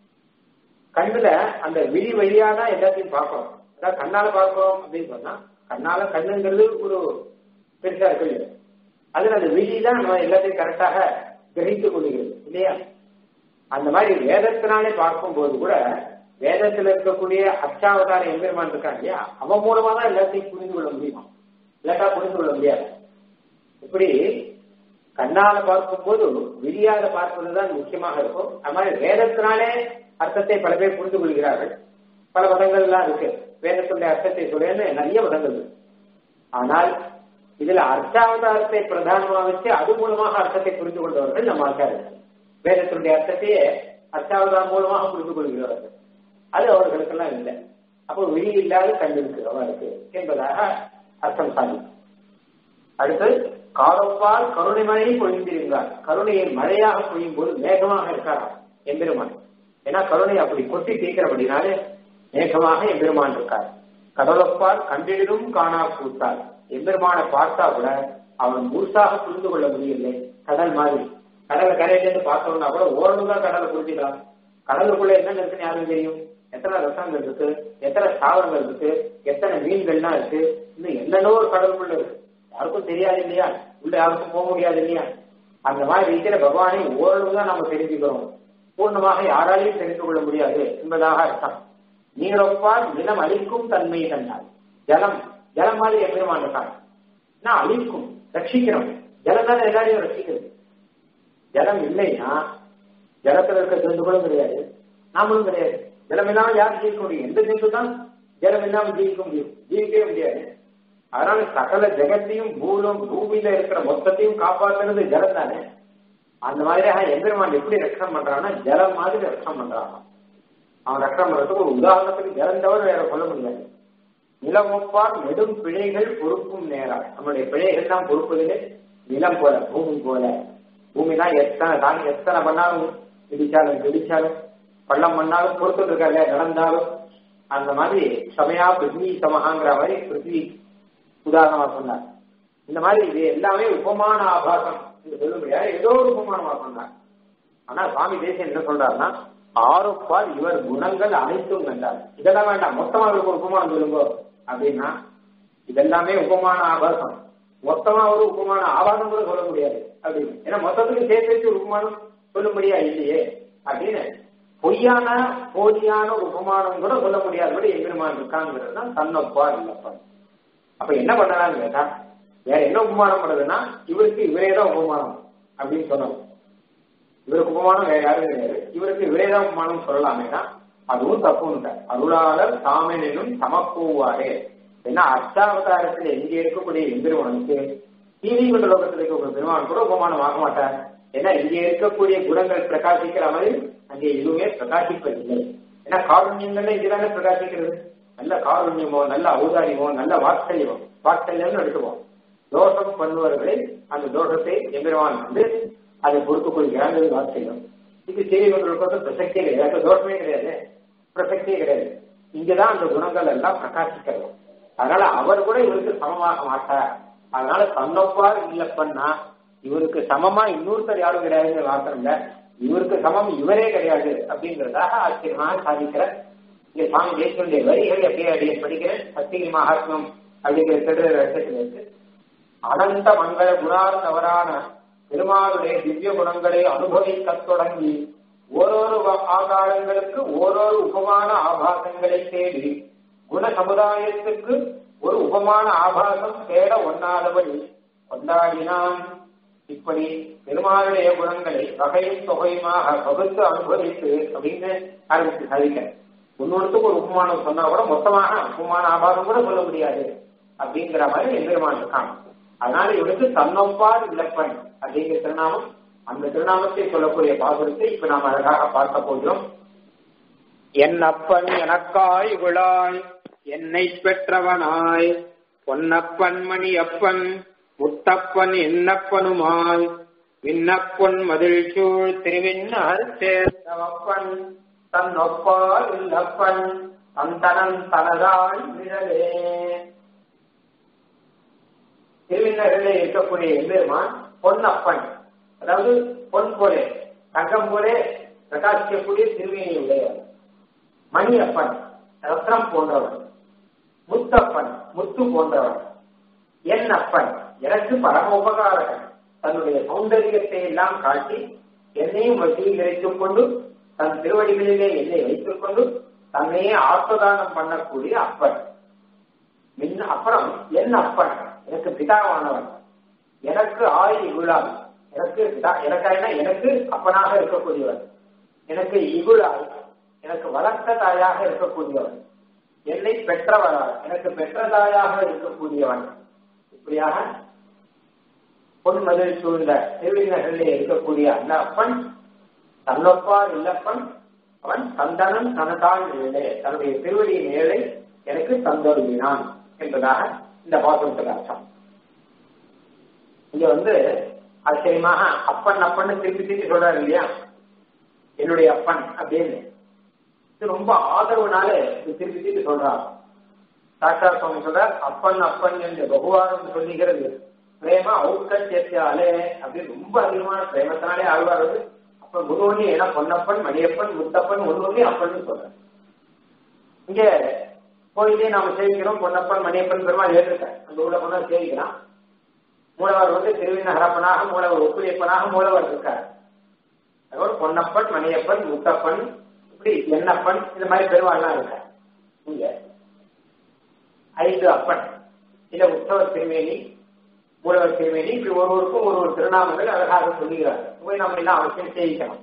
கண்ணுல அந்த விழி வழியா தான் எல்லாத்தையும் பார்க்கணும் அதாவது கண்ணால பார்க்கிறோம் அப்படின்னு சொன்னா கண்ணால கண்ணுங்கிறது ஒரு பெருசா இருக்கு இல்லையா அதுல அந்த விழி தான் நம்ம எல்லாத்தையும் கரெக்டாக கிரகித்துக் கொள்கிறது இல்லையா அந்த மாதிரி வேதத்தினாலே பார்க்கும்போது கூட வேதத்துல இருக்கக்கூடிய அச்சாவதார எம்பெருமான் இருக்கான் இல்லையா அவன் மூலமா தான் எல்லாத்தையும் புரிந்து கொள்ள முடியும் இல்லாட்டா புரிந்து கொள்ள முடியாது இப்படி கண்ணால பார்க்கும்போது விழியால பார்ப்பதுதான் முக்கியமாக இருக்கும் அது மாதிரி வேதத்தினாலே அர்த்தத்தை பல பேர் புரிந்து கொள்கிறார்கள் பல மதங்கள்லாம் இருக்கு வேதத்துடைய அர்த்தத்தை சொல்லேன்னு நிறைய மதங்கள் இருக்கு ஆனால் இதுல அர்த்தாவதாரத்தை பிரதானமாக வச்சு அது மூலமாக அர்த்தத்தை புரிந்து கொண்டவர்கள் நம்ம ஆச்சாரியர்கள் வேதத்தினுடைய அர்த்தத்தையே அர்த்தாவதாரம் மூலமாக புரிந்து கொள்கிறவர்கள் அது அவர்களுக்கெல்லாம் இல்லை அப்போ விழி இல்லாத கண் இருக்கு அவருக்கு என்பதாக அர்த்தம் சாதிக்கும் அடுத்து காலப்பால் கருணை மழையை பொழிந்திருந்தார் கருணையை மழையாக பொழியும் போது மேகமாக இருக்காராம் எம்பெருமான் ஏன்னா கருணை அப்படி கொட்டி தீர்க்கிறபடினாலே மேகமாக எம்பெருமான் இருக்கார் கடலப்பால் கண்டிடும் காணா கூத்தார் எம்பெருமானை பார்த்தா கூட அவன் முழுசாக புரிந்து கொள்ள முடியவில்லை கடல் மாதிரி கடலை கரையிலேருந்து பார்த்தோம்னா கூட ஓரளவு தான் கடலை புரிஞ்சுக்கலாம் கடலுக்குள்ள என்ன இருக்குன்னு யாரும் தெரியும் எத்தனை ரசங்கள் இருக்கு எத்தனை தாவரங்கள் இருக்கு எத்தனை மீன்கள்லாம் இருக்கு இன்னும் என்னென்னோ ஒரு கடலுக்குள்ள இருக்கு யாருக்கும் தெரியாது இல்லையா உள்ள யாருக்கும் போக முடியாது இல்லையா அந்த மாதிரி ரீதியில பகவானை ஓரளவு தான் நாம தெரிஞ்சுக்கிறோம் பூர்ணமாக யாராலையும் தெரிந்து கொள்ள முடியாது என்பதாக அர்த்தம் நீரொப்பால் நிலம் அழிக்கும் தன்மை கண்டால் ஜலம் ஜலம் மாதிரி எம்பெருமான் இருக்காங்க நான் அழிக்கும் ரட்சிக்கிறோம் ஜலம் தானே எல்லாரையும் ரட்சிக்கிறது ஜலம் இல்லைன்னா ஜலத்துல இருக்க ஜந்துக்களும் கிடையாது நாமளும் கிடையாது ஜலம் இல்லாமல் யாரும் ஜீவிக்க முடியும் எந்த ஜந்து தான் ஜலம் இல்லாமல் ஜீவிக்க முடியும் ஜீவிக்கவே முடியாது அதனால சகல ஜெகத்தையும் பூலம் பூமியில இருக்கிற மொத்தத்தையும் காப்பாத்துறது ஜலம் தானே அந்த மாதிரியாக எம்பெருமான் எப்படி ரட்சணம் பண்றான்னா ஜலம் மாதிரி ரட்சணம் பண்றான் அவன் ரட்சணம் பண்றதுக்கு ஒரு உதாரணத்துக்கு ஜலம் தவிர வேற சொல்ல முடியாது நிலம் ஒப்பார் நெடும் பிழைகள் பொறுப்பும் நேரம் நம்மளுடைய பிழைகள் தான் பொறுப்பதிலே நிலம் போல பூமி போல பூமி தான் எத்தனை தான் எத்தனை பண்ணாலும் இடிச்சாலும் இடிச்சாலும் பள்ளம் பண்ணாலும் பொறுத்துட்டு இருக்காங்க நடந்தாலும் அந்த மாதிரி சமயா பிருத்வி சமகாங்கிற மாதிரி பிருத்வி உதாரணமா சொன்னார் இந்த மாதிரி இது எல்லாமே உபமான ஆபாசம் என்று சொல்ல முடியாது ஏதோ ஒரு உபமானமா சொன்னார் ஆனா சுவாமி தேசியம் என்ன சொல்றாருன்னா ஆறுப்பால் இவர் குணங்கள் அனைத்தும் கண்டார் இதெல்லாம் வேண்டாம் மொத்தமா இவருக்கு ஒரு உபமானம் சொல்லுங்க அப்படின்னா இதெல்லாமே உபமான ஆபாசம் மொத்தமா ஒரு உபமான ஆபாசம் கூட சொல்ல முடியாது அப்படின்னு ஏன்னா மொத்தத்துக்கு சேர்த்து வச்சு ஒரு உபமானம் சொல்லும்படியா இல்லையே அப்படின்னு பொய்யான போலியான ஒரு உபமானம் கூட சொல்ல முடியாதபடி எம்பெருமான் இருக்காங்கிறது தான் தன்னப்பா இல்லப்பா அப்ப என்ன பண்ணலாம்னு கேட்டா வேற என்ன உபமானம் பண்ணுறதுன்னா இவருக்கு இவரே தான் உபமானம் அப்படின்னு சொன்னோம் இவருக்கு உபமானம் வேற யாரும் கிடையாது இவருக்கு இவரே தான் உபமானம் சொல்லலாமேனா அதுவும் தப்பு அருளாளர் சாமனும் சமப்போவாரே ஏன்னா அஷ்டாவதாரத்தில் எங்கே இருக்கக்கூடிய எம்பெருமானுக்கு தீனி கொண்ட லோகத்தில் இருக்கக்கூடிய பெருமான் கூட உபமானம் ஆக மாட்டார் ஏன்னா இங்கே இருக்கக்கூடிய குணங்கள் பிரகாசிக்கிற மாதிரி அங்கே எதுவுமே பிரகாசிப்பதில்லை ஏன்னா காருண்யங்கள்ல இங்கதானே பிரகாசிக்கிறது நல்ல காருண்யமோ நல்ல ஔதாரியமோ நல்ல வாத்சல்யமோ வாத்சல்யம்னு எடுத்துவோம் தோஷம் பண்ணுவர்களை அந்த தோஷத்தை எம்பெருமான் வந்து அதை பொறுத்துக் கொள்கிறான் வாத்சல்யம் இது செய்தி கொண்டிருக்கிறது பிரசக்தியே கிடையாது தோஷமே கிடையாது பிரசக்தியே கிடையாது இங்கதான் அந்த குணங்கள் எல்லாம் பிரகாசிக்கிறது அதனால அவர் கூட இவருக்கு சமமாக மாட்டார் அதனால தன்னொப்பார் இல்லப்பன்னா இவருக்கு சமமா இன்னொருத்தர் யாரும் கிடையாதுங்கிற வார்த்தை இல்ல இவருக்கு சமம் இவரே கிடையாது அப்படிங்கிறதாக ஆச்சரியமாக சாதிக்கிற இங்க சுவாமி தேசனுடைய வரிகளை அப்படியே அப்படியே படிக்கிறேன் சத்திகி மகாத்மம் அப்படிங்கிற திருடர் ரசத்தில் இருக்கு அனந்த மங்கள குணார்த்தவரான பெருமாளுடைய திவ்ய குணங்களை அனுபவிக்கத் தொடங்கி ஓரொரு ஆகாரங்களுக்கு ஓரொரு உபமான ஆபாசங்களை தேடி குண சமுதாயத்துக்கு ஒரு உபமான ஆபாசம் தேட ஒண்ணாதபடி கொண்டாடினான் இப்படி பெருமாளுடைய குணங்களை வகையும் தொகையுமாக பகுத்து அனுபவித்து அப்படின்னு ஆரம்பித்து சாதிக்க இன்னொருத்துக்கு ஒரு உபமானம் சொன்னா கூட மொத்தமாக உபமான ஆபாசம் கூட சொல்ல முடியாது அப்படிங்கிற மாதிரி எம்பெருமான் இருக்கான் அதனால இவனுக்கு தன்னொப்பார் இலப்பன் அப்படிங்கிற திருநாமம் அந்த திருநாமத்தை சொல்லக்கூடிய பாசுரத்தை இப்ப நாம் அழகாக பார்க்க போகிறோம் என் அப்பன் எனக்காய் விழாய் என்னை பெற்றவனாய் பொன்னப்பன் மணி அப்பன் முத்தப்பன் என்னப்பனுமாய் விண்ணப்பொன் மதில் சூழ் திருவிண்ணர் சேர்ந்தவப்பன் தன் ஒப்பால் இல்லப்பன் தந்தனன் தனதாள் விழலே திருவிண்ணரிலே இருக்கக்கூடிய எம்பெருமான் பொன்னப்பன் அதாவது பொன் போலே தங்கம் போலே பிரகாசிக்கக்கூடிய திருவினை உடையவர் மணியப்பன் ரத்னம் போன்றவர் முத்தப்பன் முத்து போன்றவர் என் அப்பன் எனக்கு பரம உபகாரகன் தன்னுடைய சௌந்தரியத்தை எல்லாம் காட்டி என்னையும் வசதியில் வைத்துக் கொண்டு தன் திருவடிகளிலே என்னை வைத்துக் கொண்டு தன்னையே ஆத்மதானம் பண்ணக்கூடிய அப்பன் மின் அப்புறம் என் அப்பன் எனக்கு பிதாவானவன் எனக்கு ஆய் இகுழாய் எனக்கு பிதா எனக்காயினா எனக்கு அப்பனாக இருக்கக்கூடியவன் எனக்கு இகுழாய் எனக்கு வளர்த்த தாயாக இருக்கக்கூடியவன் என்னை பெற்றவராக எனக்கு பெற்ற தாயாக இருக்கக்கூடியவன் இப்படியாக பொன்மதில் சூழ்ந்த திருவிநகரிலே இருக்கக்கூடிய அந்த அப்பன் தன்னொப்பார் இல்லப்பன் அவன் தந்தனன் தனதால் ஏழை தன்னுடைய திருவடியின் ஏழை எனக்கு தந்தொருவினான் என்பதாக இந்த பாசத்துக்கு அர்த்தம் இங்க வந்து ஆச்சரியமாக அப்பன் அப்பன்னு திருப்பி திருப்பி சொல்றாரு இல்லையா என்னுடைய அப்பன் அப்படின்னு இது ரொம்ப ஆதரவுனால இது திருப்பி திருப்பி சொல்றார் சாக்கா சுவாமி சொல்றார் அப்பன் அப்பன் என்று பகுவாரம் சொல்லுகிறது பிரேம ஔக்கத்தியாலே அப்படின்னு ரொம்ப அதிகமான பிரேமத்தினாலே ஆழ்வார் வந்து அப்ப குருவனி ஏன்னா பொன்னப்பன் மணியப்பன் முத்தப்பன் ஒன்னொன்னி அப்பன் சொல்ற இங்க கோயிலே நாம சேவிக்கிறோம் பொன்னப்பன் மணியப்பன் பெருமாள் ஏற்றிருக்கார் அந்த ஊர்ல கொண்டா சேவிக்கிறான் மூலவர் வந்து திருவிநகரப்பனாக மூலவர் ஒப்புளியப்பனாக மூலவர் இருக்கார் அதோட பொன்னப்பன் மணியப்பன் முத்தப்பன் இப்படி எண்ணப்பன் இந்த மாதிரி பெருமாள்லாம் இருக்கார் இங்க ஐந்து அப்பன் இல்ல உற்சவர் திருமேனி மூலவர் திருமேனி இப்படி ஒருவருக்கும் ஒரு ஒரு திருநாமங்கள் அழகாக சொல்லுகிறார் போய் நம்ம எல்லாம் அவசியம் சேவிக்கணும்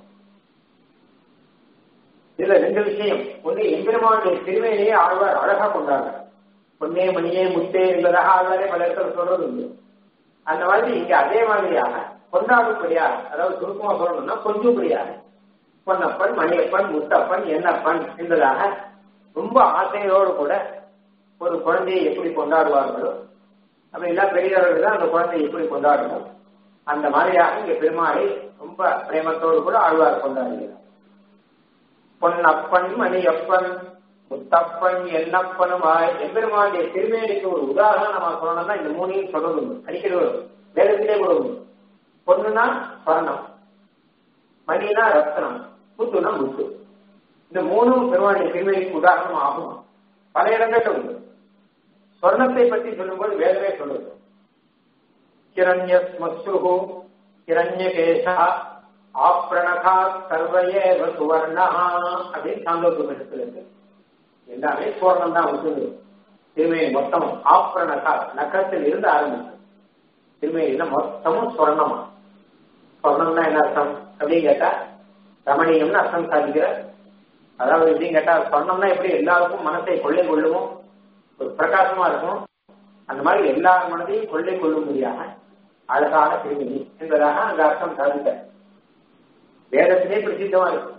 இதுல ரெண்டு விஷயம் ஒன்று எம்பெருமானுடைய திருமேனியை ஆழ்வார் அழகா கொண்டாங்க பொன்னே மணியே முத்தே என்பதாக ஆழ்வாரே பல இடத்துல சொல்றது உண்டு அந்த மாதிரி இங்க அதே மாதிரியாக கொண்டாடும்படியாக அதாவது சுருக்கமா சொல்லணும்னா கொஞ்சம்படியாக பொன்னப்பன் மணியப்பன் முத்தப்பன் எண்ணப்பன் என்பதாக ரொம்ப ஆசையோடு கூட ஒரு குழந்தையை எப்படி கொண்டாடுவார்களோ அப்ப எல்லாம் பெரியவர்கள் தான் அந்த குழந்தையை எப்படி கொண்டாடணும் அந்த மாதிரியாக இங்க பெருமாளை ரொம்ப பிரேமத்தோடு கூட ஆழ்வார் கொண்டாடுகிறார் பொன்னப்பன் மணியப்பன் முத்தப்பன் எண்ணப்பனுமாய் எம்பெருமானுடைய திருமேனிக்கு ஒரு உதாரணம் நம்ம சொல்லணும்னா இந்த மூணையும் சொல்றது அடிக்கடி வரும் வேதத்திலே கூட உண்டு பொண்ணுனா ஸ்வர்ணம் மணினா ரத்னம் முத்துனா முத்து இந்த மூணும் பெருமாளுடைய திருமேனிக்கு உதாரணம் ஆகும் பல இடங்கள்ல உண்டு ஸ்வர்ணத்தை பற்றி சொல்லும்போது வேதமே சொல்லுது கிரண்ய ஸ்மஸ்ரு கிரண்யகேசா ஆப்ரணகா சர்வயேவ சுவர்ணா அப்படின்னு சாந்தோபனிஷத்துல இருக்கு எல்லாமே சுவர்ணம் தான் வந்து திருமையை மொத்தம் ஆப்ரணகா நகத்தில் இருந்து ஆரம்பிச்சு திருமையில மொத்தமும் சுவர்ணமா சுவர்ணம்னா என்ன அர்த்தம் அப்படின்னு கேட்டா ரமணீயம்னு அர்த்தம் சாதிக்கிற அதாவது எப்படின்னு கேட்டா சொன்னோம்னா எப்படி எல்லாருக்கும் மனத்தை கொள்ளை கொள்ளுமோ ஒரு பிரகாசமா இருக்கும் அந்த மாதிரி எல்லார் மனதையும் கொள்ளை கொள்ளும்படியாக அழகான திருமணி என்பதாக அந்த அர்த்தம் சாதிக்க வேதத்திலே பிரசித்தமா இருக்கும்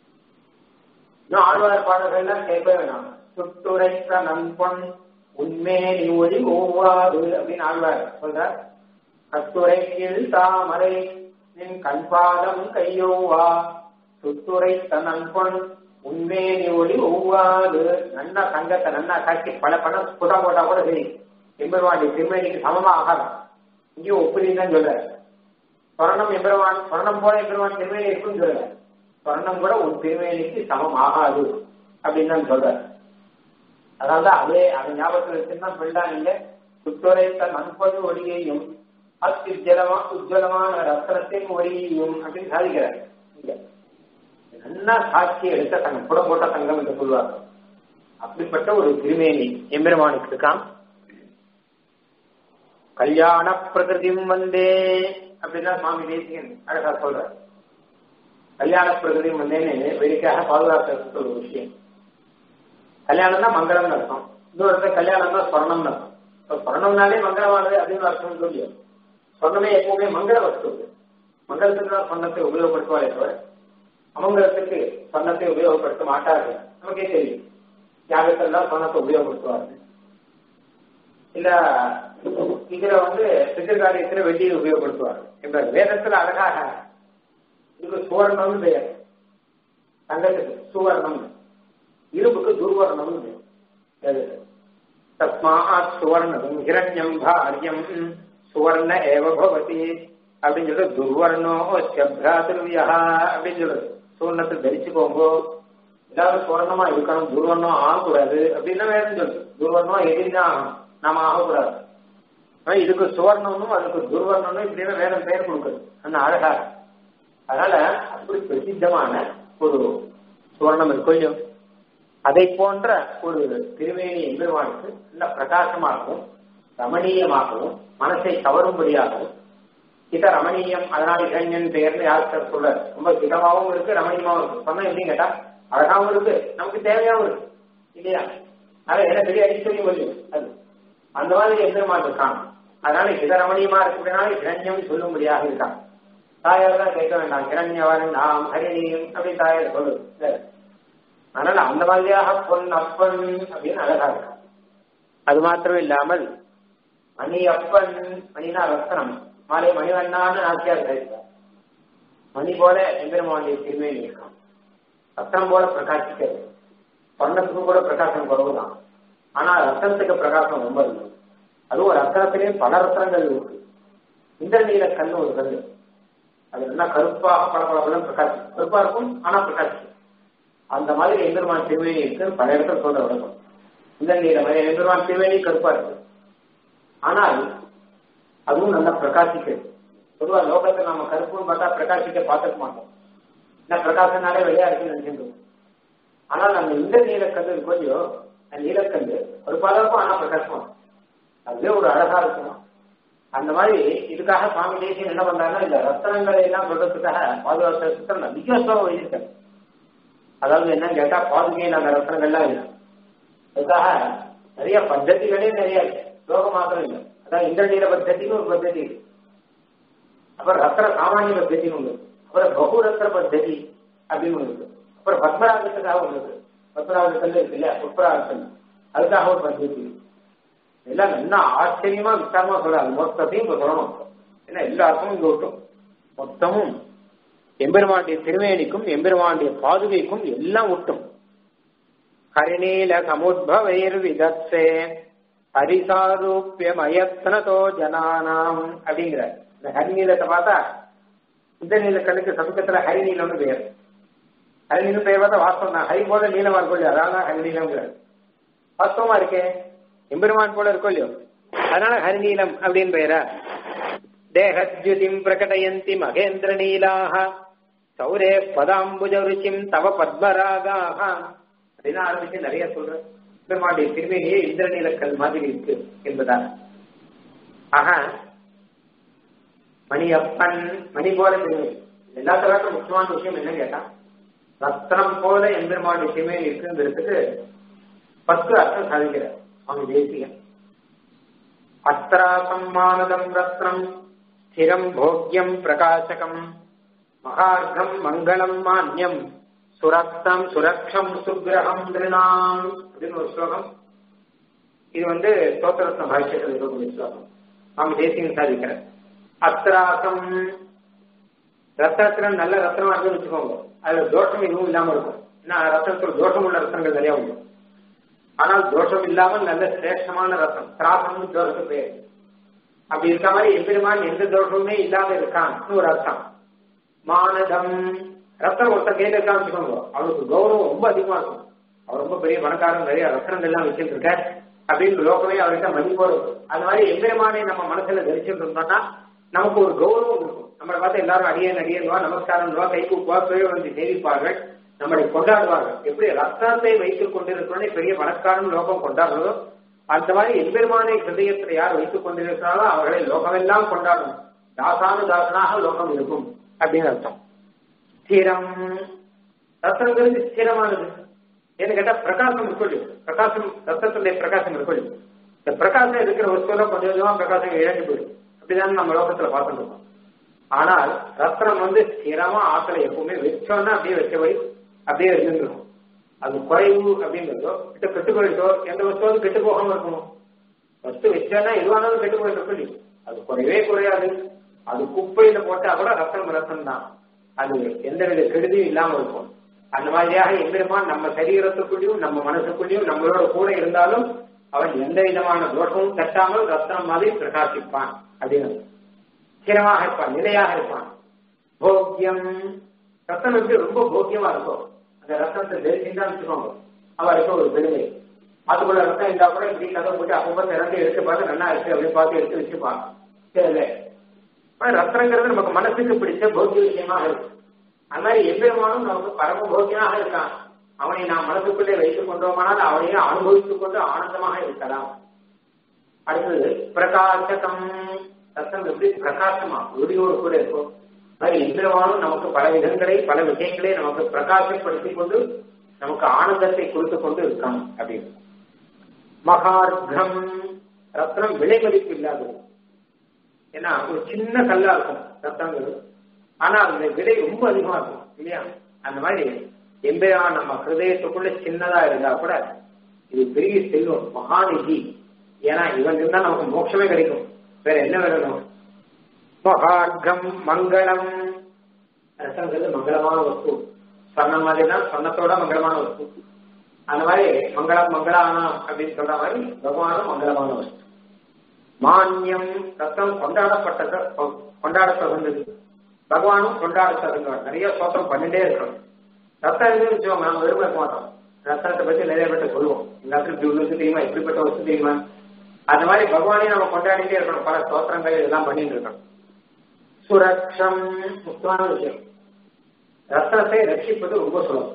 இன்னும் ஆழ்வார் பாடல்கள்லாம் கேட்க வேணாம் சுட்டுரைத்த நண்பொன் உண்மே நீ ஒளி ஓவாது அப்படின்னு ஆழ்வார் சொல்றார் கத்துரை கீழ் தாமரை நின் கண்பாதம் கையோவா சுத்துரைத்த நண்பொன் உண்மே நீ ஒளி ஒவ்வாது நன்னா தங்கத்தை நன்னா காட்டி பல பணம் புதா போட்டா கூட சரி எம்பெருமாண்டி திருமணிக்கு சமமா ஆகாதான் இங்கேயும் ஒப்புதின்னு தான் சொல்ற சொர்ணம் எம்பெருமான் சொர்ணம் போல எம்பெருமான் திருமேனி இருக்குன்னு சொல்லல சொர்ணம் கூட உன் திருமேனிக்கு சமம் ஆகாது அப்படின்னு தான் சொல்ற அதாவது அதே அதை ஞாபகத்தில் வச்சுதான் சொல்லிட்டா நீங்க சுத்துரைத்த நண்பது ஒளியையும் அத்யுஜலமா உஜ்வலமான ரத்னத்தின் ஒளியையும் அப்படின்னு சாதிக்கிறார் இங்க நல்லா சாட்சி எடுத்த தங்கம் புடம் போட்ட தங்கம் என்று சொல்வார் அப்படிப்பட்ட ஒரு திருமேனி எம்பெருமானுக்கு இருக்கான் கல்யாண பிரகிருதிம் வந்தே அப்படின்னா சுவாமி தேசிகன் அழகா சொல்ற கல்யாண பிரகிருதிம் வந்தேன்னு வேடிக்கையாக பாதுகாக்கிறது ஒரு விஷயம் கல்யாணம் தான் மங்களம்னு அர்த்தம் இன்னொரு இடத்துல கல்யாணம் தான் ஸ்வர்ணம்னு அர்த்தம் இப்போ ஸ்வர்ணம்னாலே மங்களமானது அப்படின்னு அர்த்தம் சொல்லி சொன்னமே எப்பவுமே மங்கள வஸ்து மங்களத்துக்கு தான் சொன்னத்தை உபயோகப்படுத்துவாரே தவிர அமங்கலத்துக்கு சொன்னத்தை உபயோகப்படுத்த மாட்டார்கள் நமக்கே தெரியும் யாகத்தெல்லாம் சொன்னத்தை உபயோகப்படுத்துவார்கள் இல்ல இதுல வந்து பித்திருக்காரியத்துல வெள்ளியை உபயோகப்படுத்துவார் என்பார் வேதத்துல அழகாக இதுக்கு சுவர்ணம்னு பெயர் தங்கத்துக்கு சுவர்ணம் இரும்புக்கு துர்வர்ணம்னு பெயர் வேதத்துல. தஸ்மாத் சுவர்ணம் ஹிரண்யம் பாரியம் சுவர்ண ஏவ பவதி அப்படின்னு சொல்லிட்டு துர்வர்ணோ சப்ராதிருவியா அப்படின்னு சொல்றது சுவர்ணத்தை தரிச்சுக்கோங்கோ எல்லாரும் சுவர்ணமா இருக்கணும் துர்வர்ணம் ஆகக்கூடாது அப்படின்னா வேணும் சொல்லு துர்வர்ணம் எதிரிதான் ஆகணும் நாம ஆகக்கூடாது ஆனா இதுக்கு சுவர்ணம்னும் அதுக்கு துர்வர்ணம்னு இப்படின்னு வேற பெயர் கொடுக்குது அந்த அழகா அதனால அப்படி பிரசித்தமான ஒரு சுவர்ணம் இருக்கும் அதை போன்ற ஒரு திருவேணி எம்பெருமானுக்கு நல்ல பிரகாசமாகவும் ரமணீயமாகவும் மனசை கவரும்படியாகவும் இத ரமணீயம் அதனால இளைஞன் பெயர்னு யாருக்கு சொல்ற ரொம்ப சிதமாவும் இருக்கு ரமணீயமாவும் இருக்கு சொன்னா எப்படின்னு கேட்டா அழகாவும் இருக்கு நமக்கு தேவையாவும் இருக்கு இல்லையா அதனால என்ன பெரிய ஐஸ்வர்யம் வரும் அது அந்த மாதிரி எம்பெருமான் இருக்கான் அதனால இத ரமணீயமா இருக்கிறதுனால இரண்யம் சொல்லும்படியாக இருக்கான் தாயார் தான் கேட்க வேண்டாம் கிரண்யவன் நாம் ஹரிணியும் அப்படி தாயார் சொல்லு அதனால அந்த மாதிரியாக பொன் அப்பன் அப்படின்னு அழகா இருக்கா அது மாத்திரம் இல்லாமல் மணி அப்பன் மணினா ரத்தனம் மாலை மணிவண்ணான்னு நாச்சியார் கழித்தார் மணி போல எம்பெருமானுடைய திருமேனி இருக்கான் ரத்தனம் போல பிரகாசிக்கிறது சொர்ணத்துக்கு கூட பிரகாசம் குறவுதான் ஆனா ரத்தனத்துக்கு பிரகாசம் ரொம்ப இல்லை அதுவும் ரத்தனத்திலேயே பல ரத்தனங்கள் இருக்கு இந்திரநீல கண்ணு ஒரு கண்ணு அது என்ன கருப்பாக பல பல பலம் பிரகாசம் கருப்பா இருக்கும் ஆனா பிரகாசிக்கும் அந்த மாதிரி எம்பெருமான் திருவேணி இருக்கு பல இடத்துல சொல்ற வழக்கம் இந்திரநீல மாதிரி எம்பெருமான் திருவேணி கருப்பா இருக்கு ஆனால் அதுவும் நல்லா பிரகாசிக்கிறது பொதுவா லோகத்தை நம்ம கருப்புன்னு பார்த்தா பிரகாசிக்க பார்த்துக்க மாட்டோம் என்ன பிரகாசனாலே வெளியா இருக்குன்னு நினைச்சிருக்கோம் ஆனால் அந்த இந்த நீலக்கந்து கொஞ்சம் அந்த நீலக்கந்து ஒரு பலருக்கும் ஆனா பிரகாசமா இருக்கும். அதுவே ஒரு அழகா இருக்கும் அந்த மாதிரி இதுக்காக சுவாமி தேசியம் என்ன பண்றாங்கன்னா இந்த ரத்தனங்களை எல்லாம் சொல்றதுக்காக பாதுகாக்கிறதுக்கு நிறைய ஸ்லோகம் எழுதியிருக்காரு அதாவது என்னன்னு கேட்டா பாதுகையில் அந்த ரத்தனங்கள்லாம் இல்லை அதுக்காக நிறைய பத்ததிகளே நிறைய இருக்கு ஸ்லோகம் மாத்திரம் இல்லை அதான் இந்திரநீல பத்ததின்னு ஒரு பத்ததி இருக்கு அப்புறம் ரத்ன சாமானிய பத்ததின்னு ஒன்று இருக்கு. அப்புறம் பகுரத்ன பத்ததி அப்படின்னு ஒன்று இருக்கு அப்புறம் பத்மராகத்துக்காக ஒன்று இருக்கு பத்மராகத்தில் இருக்கு இல்லையா புஷ்பராகத்தில் அதுக்காக ஒரு பத்ததி இருக்கு எல்லாம் என்ன ஆச்சரியமா விசாரமா சொல்றாரு மொத்தத்தையும் இப்ப சொல்லணும் ஏன்னா எல்லாருக்கும் இங்க விட்டும் மொத்தமும் எம்பெருமானுடைய திருவேணிக்கும் எம்பெருமானுடைய பாதுகைக்கும் எல்லாம் விட்டும் ஹரிநீல சமுத்பவைர் விதத்சே ஹரிசாரூபியம் அயத்னதோ ஜனானாம் அப்படிங்கிற இந்த ஹரிநீலத்தை பார்த்தா இந்த நீலக்கண்ணுக்கு சமூகத்துல ஹரிநீலம்னு பெயர் ஹரிநீலம் பெயர் பார்த்தா வாஸ்தவம் தான் ஹரி போல நீளமா இருக்கும் இல்லையா அதான் ஹரிநீலம்ங்கிறார் வாஸ்தவமா இருக்கே எம்பெருமான் போல இருக்கும் இல்லையோ அதனால ஹரிநீலம் அப்படின்னு பெயரா தேகத்யுதிம் பிரகடயந்தி மகேந்திர நீலாக சௌரே பதாம்புஜ ருச்சிம் தவ பத்மராகாக அப்படின்னு ஆரம்பிச்சு நிறைய சொல்றேன் பெருமாளுடைய திருமேனியே இந்திரநீலக்கல் மாதிரி இருக்கு என்பதாக ஆக மணி அப்பன் மணி போல திருமேனி எல்லாத்திலும் முக்கியமான விஷயம் என்ன கேட்டா ரத்னம் போல எம்பெருமாளுடைய திருமேனி இருக்குங்கிறதுக்கு பத்து அர்த்தம் சாதிக்கிறார் சுவாமி தேசிகன் அஸ்திராசம் மானதம் ரத்னம் ஸ்திரம் போக்யம் பிரகாசகம் மகார்க்கம் மங்களம் மான்யம் சுரக்தம் சுரக்ஷம் சுக்கிரகம் திருநாம் அப்படின்னு ஒரு ஸ்லோகம் இது வந்து ஸ்தோத்திரத்ன பாஷ்யத்தில் இருக்கக்கூடிய ஸ்லோகம் சுவாமி தேசிகன் சாதிக்கிறார் அஸ்திராசம் ரத்தனத்துல நல்ல ரத்தனமா இருக்குன்னு வச்சுக்கோங்க அதுல தோஷம் எதுவும் இல்லாம இருக்கும் ஏன்னா ரத்தனத்துல தோஷம் உள்ள ரத்தனங்கள் நிறைய உண்டு ஆனால் தோஷம் இல்லாமல் நல்ல சிரேஷ்டமான ரத்தம் திராசம்னு தோஷத்து பேர் அப்படி இருக்க மாதிரி எம்பெருமான் எந்த தோஷமுமே இல்லாம இருக்கான்னு ஒரு அர்த்தம் மானதம் ரத்தனம் ஒருத்தன் கையில இருக்கான்னு வச்சுக்கோங்க அவனுக்கு கௌரவம் ரொம்ப அதிகமா இருக்கும் அவர் ரொம்ப பெரிய பணக்காரன் நிறைய ரத்தனங்கள் எல்லாம் வச்சுட்டு இருக்க அப்படின்னு லோகமே அவர்கிட்ட மதிப்போடு இருக்கும் அது மாதிரி எம்பெருமானை நம்ம மனசுல தரிச்சுட்டு இருந்தோம்னா நமக்கு ஒரு கௌரவம் இருக்கும் நம்மளை பார்த்து எல்லாரும் அடியேன் அடியேன்வா நமஸ்காரம் கை கூப்பா சுய வந்து சேவிப்பார்கள் நம்மளை கொண்டாடுவார்கள் எப்படி ரத்தனத்தை வைத்துக் கொண்டிருக்கிறோம் பெரிய பணக்காரன் லோகம் கொண்டாடுறதோ அந்த மாதிரி எம்பெருமானை ஹிருதயத்தில் யார் வைத்துக் கொண்டிருக்கிறாரோ அவர்களை லோகமெல்லாம் கொண்டாடும் தாசானு தாசனாக லோகம் இருக்கும் அப்படின்னு அர்த்தம் ஸ்திரம் ரத்தனங்கிறது ஸ்திரமானது ஏன்னு கேட்டா பிரகாசம் இருக்கொள்ளு பிரகாசம் ரத்தத்துடைய பிரகாசம் இருக்கொள்ளு இந்த பிரகாசம் இருக்கிற வஸ்துல கொஞ்சம் கொஞ்சமா பிரகாசம் இழந்து போயிடும் அப்படிதான் நம்ம லோகத்துல பார்த்துட்டு இருக்கோம் ஆனால் ரத்னம் வந்து ஸ்திரமா ஆத்துல எப்பவுமே வச்சோம்னா அப்படியே வச்சபடி அப்படியே இருந்துருக்கும் அது குறைவு அப்படிங்கிறதோ கிட்ட கெட்டு போயிட்டோ எந்த வஸ்துவும் கெட்டு போகாம இருக்கணும் வஸ்து வச்சானா எதுவானாலும் கெட்டு போயிட்டு சொல்லி அது குறையவே குறையாது அது குப்பையில போட்டா கூட ரத்தம் ரத்தம் தான் அது எந்தவித கெடுதியும் இல்லாம இருக்கும் அந்த மாதிரியாக எம்பெருமான் நம்ம சரீரத்துக்குள்ளேயும் நம்ம மனசுக்குள்ளேயும் நம்மளோட கூட இருந்தாலும் அவன் எந்த விதமான தோஷமும் தட்டாமல் ரத்தனம் மாதிரி பிரகாசிப்பான் அப்படின்னு ஸ்திரமாக இருப்பான் நிலையாக இருப்பான் போக்கியம் ரத்தம் வந்து ரொம்ப போக்கியமா இருக்கும் அந்த ரத்தத்தை தெரிஞ்சுதான் வச்சுக்கோங்க அவருக்கு ஒரு பெருமை அதுக்குள்ள ரத்தம் இருந்தா கூட இப்படி கதை போட்டு அப்பப்போ திறந்து எடுத்து பார்த்து நல்லா இருக்கு அப்படின்னு பார்த்து எடுத்து வச்சுப்பான் தெரியல ஆனா ரத்தங்கிறது நமக்கு மனசுக்கு பிடிச்ச போக்கிய விஷயமாக இருக்கு அது மாதிரி எம்பெருமானும் நமக்கு பரம போக்கியமாக இருக்கான் அவனை நாம் மனசுக்குள்ளே வைத்துக் கொண்டோமானால் அவனையே அனுபவித்துக் கொண்டு ஆனந்தமாக இருக்கலாம் அடுத்தது பிரகாசகம் ரத்தம் எப்படி பிரகாசமா ஒளியோடு கூட இருக்கும் மாதிரி எம்பெருமானும் நமக்கு பல விதங்களை பல விஷயங்களை நமக்கு பிரகாசப்படுத்திக் கொண்டு நமக்கு ஆனந்தத்தை கொடுத்து கொண்டு இருக்கான் அப்படின்னு மகார்கம் ரத்னம் விலை மதிப்பு இல்லாதது ஏன்னா ஒரு சின்ன கல்லா இருக்கும் ரத்தங்கிறது ஆனா அந்த விலை ரொம்ப அதிகமா இருக்கும் இல்லையா அந்த மாதிரி எம்பையா நம்ம ஹிருதயத்துக்குள்ள சின்னதா இருந்தா கூட இது பெரிய செல்வம் மகாநிதி ஏன்னா இவன் இருந்தா நமக்கு மோட்சமே கிடைக்கும் வேற என்ன வேணும் மகார்கம் மங்களம் ரசங்கிறது மங்களமான வஸ்து சொன்ன மாதிரி தான் சொன்னத்தோட மங்களமான வஸ்து அந்த மாதிரி மங்களம் மங்களானம் அப்படின்னு சொல்ற மாதிரி பகவானும் மங்களமான வஸ்து மானியம் ரத்தம் கொண்டாடப்பட்டது கொண்டாட தகுந்தது பகவானும் கொண்டாட தகுந்தவர் நிறைய சோத்திரம் பண்ணிட்டே இருக்கணும் ரத்தம் இருந்து வச்சுக்கோங்க நம்ம விரும்ப இருக்க மாட்டோம் ரத்தத்தை பத்தி நிறைய பேர்ட்ட சொல்லுவோம் எல்லாத்துக்கும் இப்படி உள்ளது தெரியுமா இப்படிப்பட்ட வஸ்து தெரியுமா அந்த மாதிரி பகவானையும் நம்ம கொண்டாடிட்டே இருக்கணும் பல ஸ்தோத்திரங்கள் இதெல்லாம் பண்ணிட்டு இருக்கணும் சுரக்ஷம் முக்கியமான விஷயம் ரத்தனத்தை ரட்சிப்பது ரொம்ப சுலபம்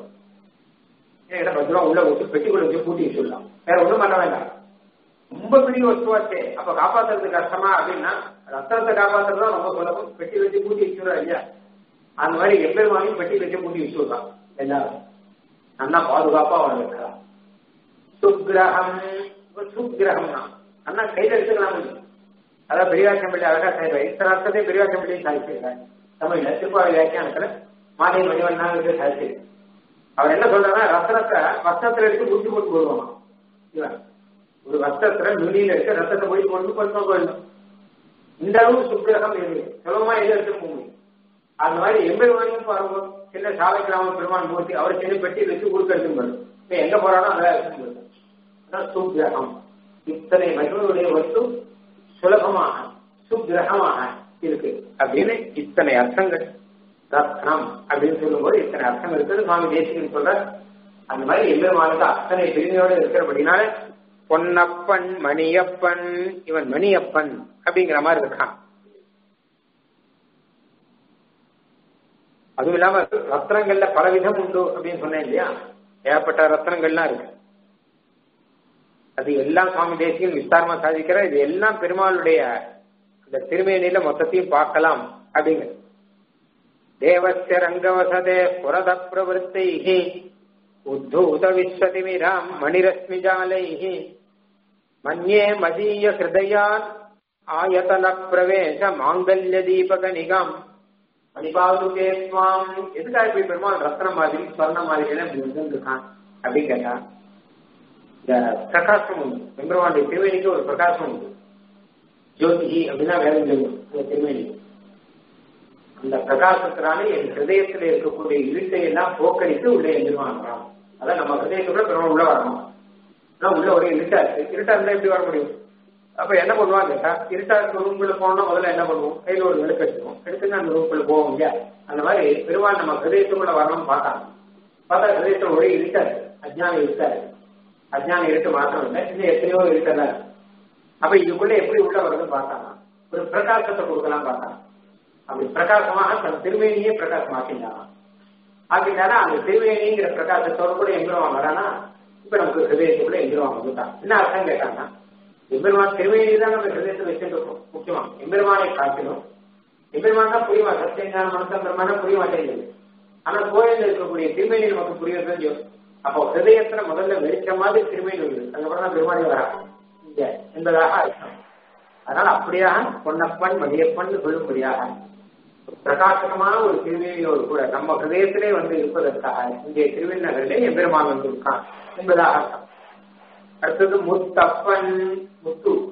ஏன்னா பத்திரம் உள்ள விட்டு பெட்டிக்குள்ள வச்சு பூட்டி சொல்லலாம் வேற ஒண்ணும் பண்ண வேண்டாம் ரொம்ப பெரிய வஸ்துவாச்சே அப்ப காப்பாத்துறது கஷ்டமா அப்படின்னா ரத்தனத்தை காப்பாத்துறது தான் ரொம்ப சுலபம் பெட்டி வச்சு பூட்டி வச்சுடுறா இல்லையா அந்த மாதிரி எப்பெருமானையும் பெட்டி வச்சு பூட்டி வச்சுடலாம் எல்லாரும் நல்லா பாதுகாப்பா அவன் இருக்கலாம் சுக்கிரகம் சுக்கிரகம் தான் அண்ணா கையில எடுத்துக்கலாம் அதான் பெரியாச்சம் பிள்ளை அழகா செய்வார் இத்தனை அர்த்தத்தை பெரியாச்சம் பிள்ளை சாதிச்சிருக்காரு தமிழ்ல திருப்பாவை வியாக்கியானத்துல மாலை மணிவண்ணாங்க சாதிச்சு அவர் என்ன சொல்றாருன்னா ரத்தனத்தை வஸ்திரத்துல எடுத்து முடிச்சு போட்டு போடுவாங்க இவன் ஒரு வஸ்திரத்துல நுனியில எடுத்து ரத்தத்தை போய் கொண்டு கொண்டு போயிடணும் இந்த அளவு சுக்கிரகம் இருக்கு சுலபமா எது எடுத்து போக முடியும் அந்த மாதிரி எம்பெருமானியும் பாருங்க சின்ன சாலை கிராம பெருமான் மூர்த்தி அவர் சின்ன பெட்டி வச்சு ஊருக்கு எடுத்து போயிடும் இப்ப எங்க போறானோ அங்கே எடுத்து போயிடும் அதான் சுக்கிரகம் இத்தனை மகிழ்வுடைய வஸ்து சுலபமாக சுக்கிரகமாக இருக்கு அப்படின்னு இத்தனை அர்த்தங்கள் ரத்னம் அப்படின்னு சொல்லும்போது இத்தனை அர்த்தம் இருக்குது சுவாமி தேசிகன் சொல்ற அந்த மாதிரி எம்பெருமானுக்கு அத்தனை பெருமையோட இருக்கிறபடினால பொன்னப்பன் மணியப்பன் இவன் மணியப்பன் அப்படிங்கிற மாதிரி இருக்கான் அதுவும் இல்லாம ரத்னங்கள்ல பல விதம் உண்டு அப்படின்னு சொன்னேன் இல்லையா ஏகப்பட்ட ரத்னங்கள்லாம் இருக்கு அது எல்லாம் சுவாமி தேசியம் விஸ்தாரமா சாதிக்கிற இது எல்லாம் பெருமாளுடைய அந்த திருமேனியில மொத்தத்தையும் பார்க்கலாம் அப்படிங்க தேவஸ்ய ரங்கவசதே புரத பிரவருத்தைஹி உத்தூத விஸ்வதிமிராம் மணிரஸ்மி ஜாலைஹி மன்யே மதீய ஹிருதயான் ஆயதன பிரவேச மாங்கல்ய தீபக நிகாம் மணிபாதுகே சுவாம் எதுக்காக இப்படி பெருமாள் ரத்ன மாதிரி சொர்ண மாதிரி இப்படி இருக்கான் அப்படின்னு கேட்டா இந்த பிரகாசம் உண்டு பெருமாளுடைய திருவேணிக்கு ஒரு பிரகாசம் உண்டு ஜோதிகி அப்படின்னா வேலை சொல்லும் அந்த திருவேணி அந்த பிரகாசத்தினால என் ஹிருதயத்தில் இருக்கக்கூடிய இருட்டை எல்லாம் போக்கடித்து உள்ளே எதிர்வாங்கலாம் அதான் நம்ம ஹிருதயத்தோட பெருமாள் உள்ள வரணும் ஆனா உள்ள ஒரே இருட்டா இருக்கு இருட்டா இருந்தா எப்படி வர முடியும் அப்ப என்ன பண்ணுவாங்க கேட்டா இருட்டா இருக்க ரூம்குள்ள போனோம்னா முதல்ல என்ன பண்ணுவோம் கையில ஒரு விளக்கு எடுத்துவோம் எடுத்துன்னு அந்த ரூம்குள்ள போவோம் இல்லையா அந்த மாதிரி பெருமாள் நம்ம ஹிருதயத்துக்குள்ள வரணும்னு பார்த்தாங்க பார்த்தா ஹிருதயத்துல ஒரே இருட்டா இருக்கு அஜ்ஞானம் இருட்டா இருக்கு அஜ்ஞானம் இருட்டு மாத்திரம் இல்லை இன்னும் எத்தனையோ இருட்டெல்லாம் இருக்கு அப்ப இதுக்குள்ள எப்படி உள்ள வருதுன்னு பார்த்தாங்க ஒரு பிரகாசத்தை கொடுக்கலாம் பார்த்தாங்க அப்படி பிரகாசமாக தன் திருவேணியே பிரகாசமாக்கின்றாங்க ஆக்கிட்டானா அந்த திருவேணிங்கிற பிரகாசத்தோட கூட எங்கிருவான் வரானா இப்ப நமக்கு ஹிருதயத்துக்குள்ள எங்கிருவான் வந்துட்டான் என்ன அர்த்தம் கேட்டாங்கன்னா எம்பெருமான் திருவேணி தான் நம்ம ஹிருதயத்தை வச்சுருக்கோம் முக்கியமா எம்பெருமானை காட்டிலும் எம்பெருமான் தான் புரியுமா சத்தியஞான மனசம் பெருமான புரிய மாட்டேங்குது ஆனா கோயில் இருக்கக்கூடிய திருமேனி நமக்கு புரியுறது அப்போ ஹிருதயத்துல முதல்ல வெளிச்ச மாதிரி திருமேனி வருது அதுக்கப்புறம் தான் பெருமானி வராங்க இங்க என்பதாக அர்த்தம் அதனால அப்படியாக பொன்னப்பன் மணியப்பன் சொல்லும்படியாக பிரகாசகமான ஒரு திருவேணியோடு கூட நம்ம ஹிருதயத்திலே வந்து இருப்பதற்காக இங்கே திருவண்ணகரிலே எம்பெருமான் வந்திருக்கான் என்பதாக அர்த்தம் அடுத்தது முத்தப்பன் முத்து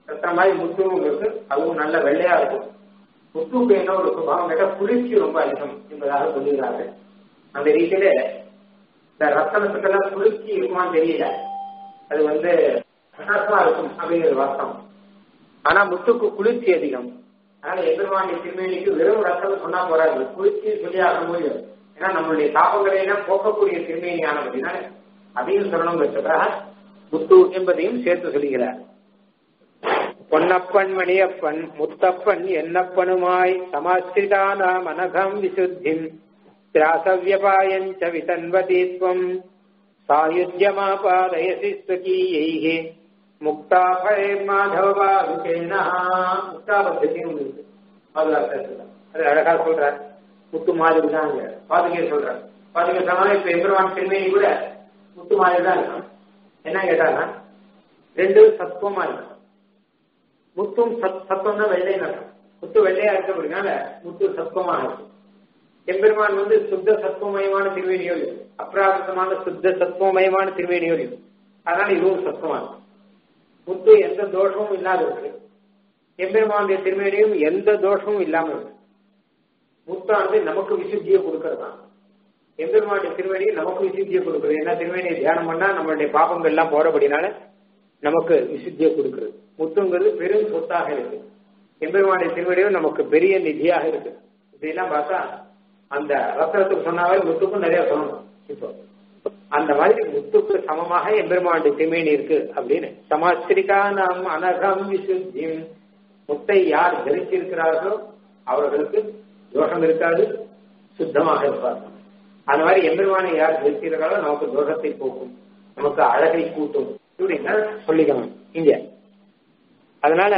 ரத்ன மாதிரி முத்துவும் இருக்கு அதுவும் நல்ல வெள்ளையா இருக்கும் முத்துக்கு என்ன ஒரு சுபாவம் கேட்டா குளிர்ச்சி ரொம்ப அதிகம் என்பதாக சொல்லுகிறார்கள் அந்த ரீதியில இந்த ரத்தனத்துக்கெல்லாம் குளிர்ச்சி இருக்குமான்னு தெரியல அது வந்து பிரகாசமா இருக்கும் அப்படிங்கிறது வாஸ்தவம் ஆனா முத்துக்கு குளிர்ச்சி அதிகம் அதனால எதிர்வாண்டி திருமேனிக்கு வெறும் ரத்தம் சொன்னா போறாது குளிர்ச்சி சொல்லி ஆக முடியும் ஏன்னா நம்மளுடைய தாபங்களை எல்லாம் போக்கக்கூடிய திருமேனியானபடினால அதையும் சொல்லணுங்கிறதுக்காக முத்து என்பதையும் சேர்த்து சொல்கிறார் பொன்னப்பன் மணியப்பன் முத்தப்பன் என்னப்பனுமாய் சமாஸ்திரிதானாம் அனகம் விசுத்திம் திராசவியபாயஞ்ச விதன்வதீத்வம் சாயுஜ்யமாபாதயசி ஸ்வகீயைः முக்தாபய மாதவாதுகேனா முக்தாபத்தியும் இருக்கு பாதுகாப்பு அது அழகா சொல்றார் முத்து மாதிரி தான் பாதுகை சொல்றார் பாதுகை சொன்னாலும் இப்ப எம்பெருமான் திருமேனி கூட முத்து மாதிரி தான் இருக்கும் என்ன கேட்டாங்கன்னா ரெண்டு சத்துவமா இருக்கும் முத்தும் சத் சத்துவம் தான் வெள்ளை நடக்கும் முத்து வெள்ளையா இருக்கிறதுனால முத்து சத்துவமா இருக்கும் எம்பெருமான் வந்து சுத்த சத்துவமயமான திருவேணியோடு அப்ராதமான சுத்த சத்துவமயமான திருவேணியோடு அதனால இதுவும் சத்துவமா இருக்கும் முத்து எந்த தோஷமும் இல்லாத இருக்கு எம்பெருமானுடைய திருமேனியும் எந்த தோஷமும் இல்லாம இருக்கு முத்தானது நமக்கு விசுத்தியை கொடுக்கறதுதான் எம்பெருமானுடைய திருமேனியும் நமக்கு விசுத்தியை கொடுக்குறது ஏன்னா திருமேனியை தியானம் பண்ணா நம்மளுடைய பாபங்கள் எல்லாம் போறபடினால நமக்கு விசுத்தியை கொடுக்கிறது முத்துங்கிறது பெரும் சொத்தாக இருக்கு எம்பெருமானுடைய திருமேனியும் நமக்கு பெரிய நிதியாக இருக்கு இப்படிலாம் பார்த்தா அந்த ரத்னத்துக்கு சொன்னாவே முத்துக்கும் நிறைய சொல்லணும் இப்போ அந்த மாதிரி முத்துக்கு சமமாக எம்பெருமானுடைய திருமேனி இருக்கு அப்படின்னு சமாஸ்திரிகா நாம் அனகம் விசுத்தியும் முத்தை யார் தரிச்சிருக்கிறார்களோ அவர்களுக்கு தோஷம் இருக்காது சுத்தமாக இருப்பார்கள் அந்த மாதிரி எம்பெருமானை யார் தரிச்சிருக்கிறாரோ நமக்கு தோஷத்தை போக்கும் நமக்கு அழகை கூட்டும் இப்படின்னா சொல்லிக்கணும் இங்க அதனால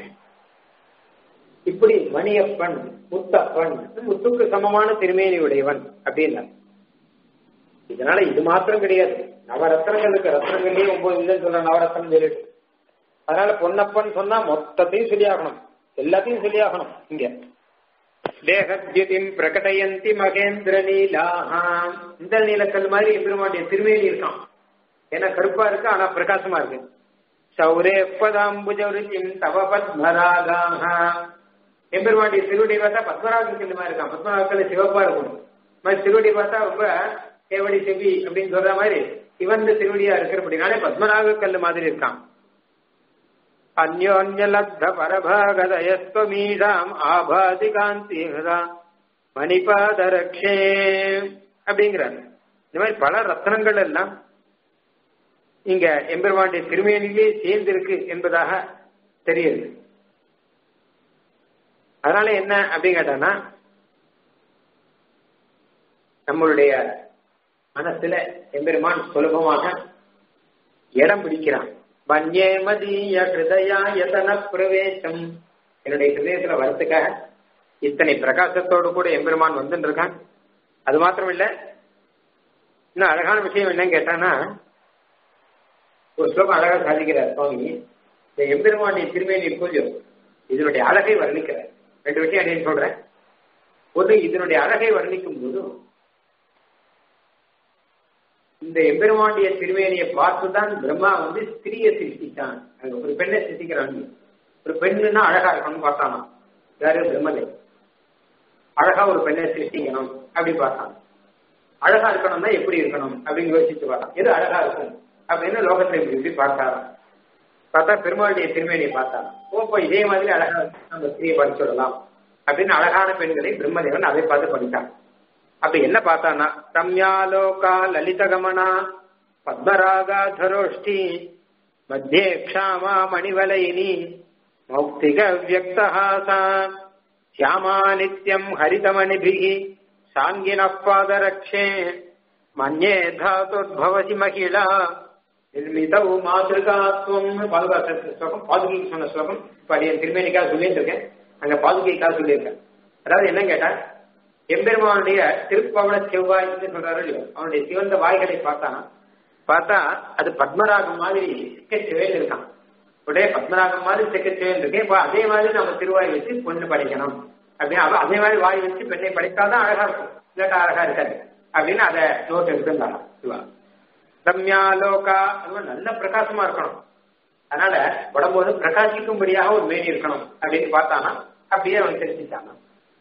இப்படி மணியப்பன் முத்தப்பன் முத்துக்கு சமமான திருமேனி உடையவன் அப்படின்னா இதனால இது மாத்திரம் கிடையாது நவரத்னங்களுக்கு ரத்னங்களே ஒன்பது இல்லைன்னு சொல்ற நவரத்னம் சொல்லிட்டு அதனால பொன்னப்பன் சொன்னா மொத்தத்தையும் சொல்லியாகணும் எல்லாத்தையும் சொல்லியாகணும் இங்க தேகத்யுதிம் பிரகடயந்தி மகேந்திர நீலாஹாம் இந்த நீலக்கல் மாதிரி எம்பெருமாண்டிய திருமேனி இருக்கான் ஏன்னா கருப்பா இருக்கு ஆனா பிரகாசமா இருக்கு சௌரே பதாம்புஜருச்சிம் தவ பத்மராகாக எம்பெருமாண்டிய திருவடி பார்த்தா பத்மராகம் மாதிரி இருக்கான் பத்மராகத்துல சிவப்பா இருக்கும் மாதிரி திருவடி பார்த்தா ரொம்ப கேவடி செவி அப்படின்னு சொல்ற மாதிரி சிவந்த திருவடியா இருக்கிறபடினாலே பத்மநாக கல் மாதிரி இருக்கான் அந்யோன்யலப்த பரபாகதயஸ்வமீடாம் ஆபாதி காந்தி மணிபாதரக்ஷே அப்படிங்கிறார் இந்த மாதிரி பல ரத்னங்கள் எல்லாம் இங்க எம்பெருமாண்டிய திருமேனிலே சேர்ந்திருக்கு என்பதாக தெரியுது அதனால என்ன அப்படின்னு கேட்டானா நம்மளுடைய மனசுல எம்பெருமான் சுலபமாக இடம் பிடிக்கிறான் வன்யே மதிய ஹிருதயா யதன பிரவேசம் என்னுடைய ஹிருதயத்துல வரத்துக்காக இத்தனை பிரகாசத்தோடு கூட எம்பெருமான் வந்துட்டு இருக்கான் அது மாத்திரம் இல்ல இன்னும் அழகான விஷயம் என்னன்னு கேட்டானா ஒரு ஸ்லோகம் அழகா சாதிக்கிறார் சுவாமி இந்த எம்பெருமானிய திருமேனி பூஜை இதனுடைய அழகை வர்ணிக்கிறார் ரெண்டு விஷயம் அப்படின்னு சொல்றேன் ஒன்று இதனுடைய அழகை வர்ணிக்கும் போது இந்த எம்பெருமாண்டிய திருமேனியை பார்த்துதான் பிரம்மா வந்து ஸ்திரியை சிருஷ்டிச்சான் அங்க ஒரு பெண்ணை சிருஷ்டிக்கிறான் ஒரு பெண்ணுன்னா அழகா இருக்கணும்னு பார்த்தானா யாரு பிரம்மதேவ் அழகா ஒரு பெண்ணை சிருஷ்டிக்கணும் அப்படி பார்த்தான் அழகா இருக்கணும்னா எப்படி இருக்கணும் அப்படின்னு யோசிச்சு பார்த்தான் எது அழகா இருக்கும் அப்படின்னு லோகத்தை இப்படி இப்படி பார்த்தாராம் பார்த்தா பெருமாளுடைய திருமேனியை பார்த்தான் ஓப்போ இதே மாதிரி அழகா நம்ம ஸ்திரியை படிச்சுடலாம் அப்படின்னு அழகான பெண்களை பிரம்மதேவன் அதை பார்த்து படித்தான் அப்ப என்ன பார்த்தானா ரம்யாலோகா லலிதகமனா பத்மராகாதரோஷ்டி மத்தியே க்ஷாமா மணிவலைனி மௌக்திக வியக்தஹாசா சியாமா நித்யம் ஹரிதமணிபிः சாங்கின பாதரக்ஷே மன்யே தாதுர்பவசி மகிழா நிர்மிதௌ மாதிருகாத்வம் பாதுகா ஸ்லோகம் பாதுகைக்கு சொன்ன ஸ்லோகம் இப்ப என் திருமேனிக்காக சொல்லிட்டு இருக்கேன் அங்க பாதுகைக்காக சொல்லியிருக்கேன் அதாவது என்ன கேட்டா எம்பெருமானுடைய திருப்பவள செவ்வாய்ன்னு சொல்றாரு இல்லையோ அவனுடைய சிவந்த வாய்களை பார்த்தான் பார்த்தா அது பத்மராகம் மாதிரி சிக்கச்செவேல் இருக்கான் உடைய பத்மராகம் மாதிரி சிக்கச்செவேல் இருக்கு இப்போ அதே மாதிரி நம்ம திருவாய் வச்சு பொண்ணு படைக்கணும் அப்படின்னு அவ அதே மாதிரி வாய் வச்சு பெண்ணை படைத்தாதான் அழகா இருக்கும் இல்லாட்டா அழகா இருக்காது அப்படின்னு அதை நோட் எடுத்துருந்தாங்க சிவா ரம்யா லோகா அது நல்ல பிரகாசமா இருக்கணும் அதனால உடம்பு வந்து பிரகாசிக்கும்படியாக ஒரு மேனி இருக்கணும் அப்படின்னு பார்த்தானா அப்படியே அவன் தெரிஞ்சுட்டானா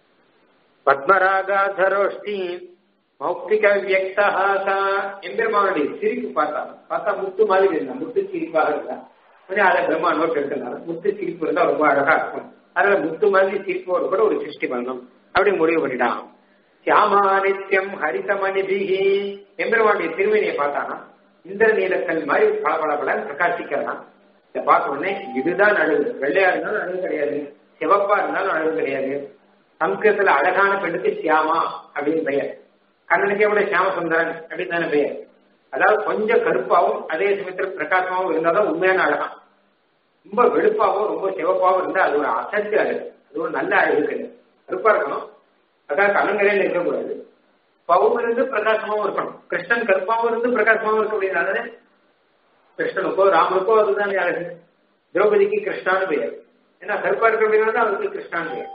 பத்மராகாதரோஷ்டி மௌக்திக வியக்தஹாசா எம்பெருமானுடைய சிரிப்பு பார்த்தா பார்த்தா முத்து மாதிரி இருந்தா முத்து சிரிப்பாக இருந்தா கொஞ்சம் அதை பிரம்மா நோட் எடுத்தனால முத்து சிரிப்பு இருந்தா ரொம்ப அழகா இருக்கும் அதனால முத்து மாதிரி சிரிப்போடு கூட ஒரு சிருஷ்டி பண்ணணும் அப்படி முடிவு பண்ணிட்டான் சியாமா நித்தியம் ஹரிதமணிபிகி எம்பெருமானுடைய திருமணியை பார்த்தானா இந்திர நீலக்கல் மாதிரி பல பல பல பிரகாசிக்கலாம் இதை பார்த்த உடனே இதுதான் அழகு வெள்ளையா இருந்தாலும் அழகு கிடையாது சிவப்பா இருந்தாலும் அழகு கிடையாது சம்ஸ்கிருதத்துல அழகான பெண்ணுக்கு சியாமா அப்படின்னு பெயர் கண்ணனுக்கே கூட சியாம சுந்தரன் அப்படின்னு தானே பெயர் அதாவது கொஞ்சம் கருப்பாவும் அதே சமயத்தில் பிரகாசமாவும் இருந்தாதான் உண்மையான அழகான் ரொம்ப வெளுப்பாவும் ரொம்ப சிவப்பாவும் இருந்தா அது ஒரு அசத்து அழகு அது ஒரு நல்ல அழகு கிடையாது கருப்பா இருக்கணும் அதாவது கலங்கரையில் இருக்கக்கூடாது பவும் இருந்து பிரகாசமாவும் இருக்கணும் கிருஷ்ணன் கருப்பாவும் இருந்து பிரகாசமாவும் இருக்க முடியாது கிருஷ்ணனுக்கோ ராமனுக்கோ அதுதான் அழகு திரௌபதிக்கு கிருஷ்ணான்னு பெயர் ஏன்னா கருப்பா இருக்க அப்படின்னா அவருக்கு கிருஷ்ணான்னு பெயர்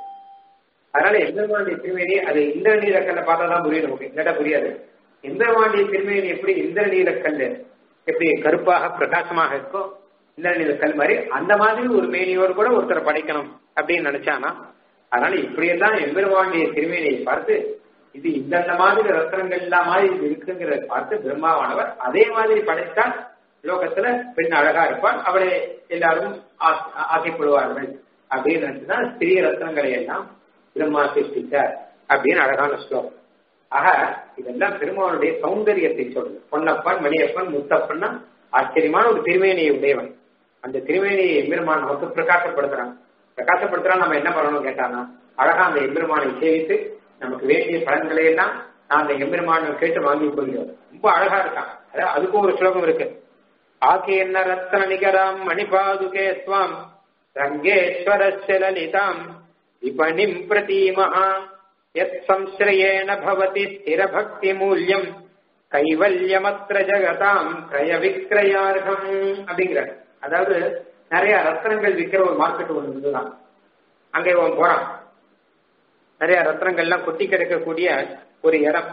அதனால எம்பெருமானுடைய திருமேனி அது இந்திர நீலக்கல்ல பார்த்தா தான் புரியும் நமக்கு இல்லாட்டா புரியாது எம்பெருமானுடைய திருமேனி எப்படி இந்திர நீலக்கல் எப்படி கருப்பாக பிரகாசமாக இருக்கோ இந்திர நீலக்கல் மாதிரி அந்த மாதிரி ஒரு மேனியோடு கூட ஒருத்தரை படைக்கணும் அப்படின்னு நினைச்சானா அதனால இப்படியெல்லாம் எம்பெருமானுடைய திருமேனியை பார்த்து இது இந்தந்த மாதிரி ரத்னங்கள் எல்லாம் மாதிரி இது இருக்குங்கிறத பார்த்து பிரம்மாவானவர் அதே மாதிரி படைத்தால் லோகத்துல பெண் அழகா இருப்பாள் அவளை எல்லாரும் ஆசைப்படுவார்கள் அப்படின்னு நினைச்சுதான் ஸ்திரீ ரத்னங்களை எல்லாம் பிரம்மா சிருஷ்டித்தார் அப்படின்னு அழகான ஸ்லோகம் ஆக இதெல்லாம் பெருமானுடைய சௌந்தரியத்தை சொல்றது பொன்னப்பன் மணியப்பன் முத்தப்பன்னா ஆச்சரியமான ஒரு திருமேனியை உடையவன் அந்த திருமேனியை எம்பெருமான் நமக்கு பிரகாசப்படுத்துறான் பிரகாசப்படுத்துறான் நம்ம என்ன பண்ணணும் கேட்டானா அழகா அந்த எம்பெருமானை சேவித்து நமக்கு வேண்டிய பலன்களை எல்லாம் நான் அந்த எம்பெருமானை கேட்டு வாங்கி கொள்கிறோம் ரொம்ப அழகா இருக்கான் அதாவது அதுக்கும் ஒரு ஸ்லோகம் இருக்கு ஆகே என்ன ரத்ன நிகராம் மணிபாதுகே ஸ்வாம் ரங்கேஸ்வரஸ்ய லலிதாம் விபணிம் பிரதீமஹ யத் சம்ஸ்ரயேண பவதி ஸ்திரபக்தி மூல்யம் கைவல்யமத்ர ஜகதாம் கிரய விக்கிரயார்கம் அப்படிங்கிற அதாவது நிறைய ரத்னங்கள் விற்கிற ஒரு மார்க்கெட் ஒன்று இருந்துதான் அங்கே இவன் போறான் நிறைய ரத்னங்கள்லாம் கொட்டி கிடக்கக்கூடிய ஒரு இடம்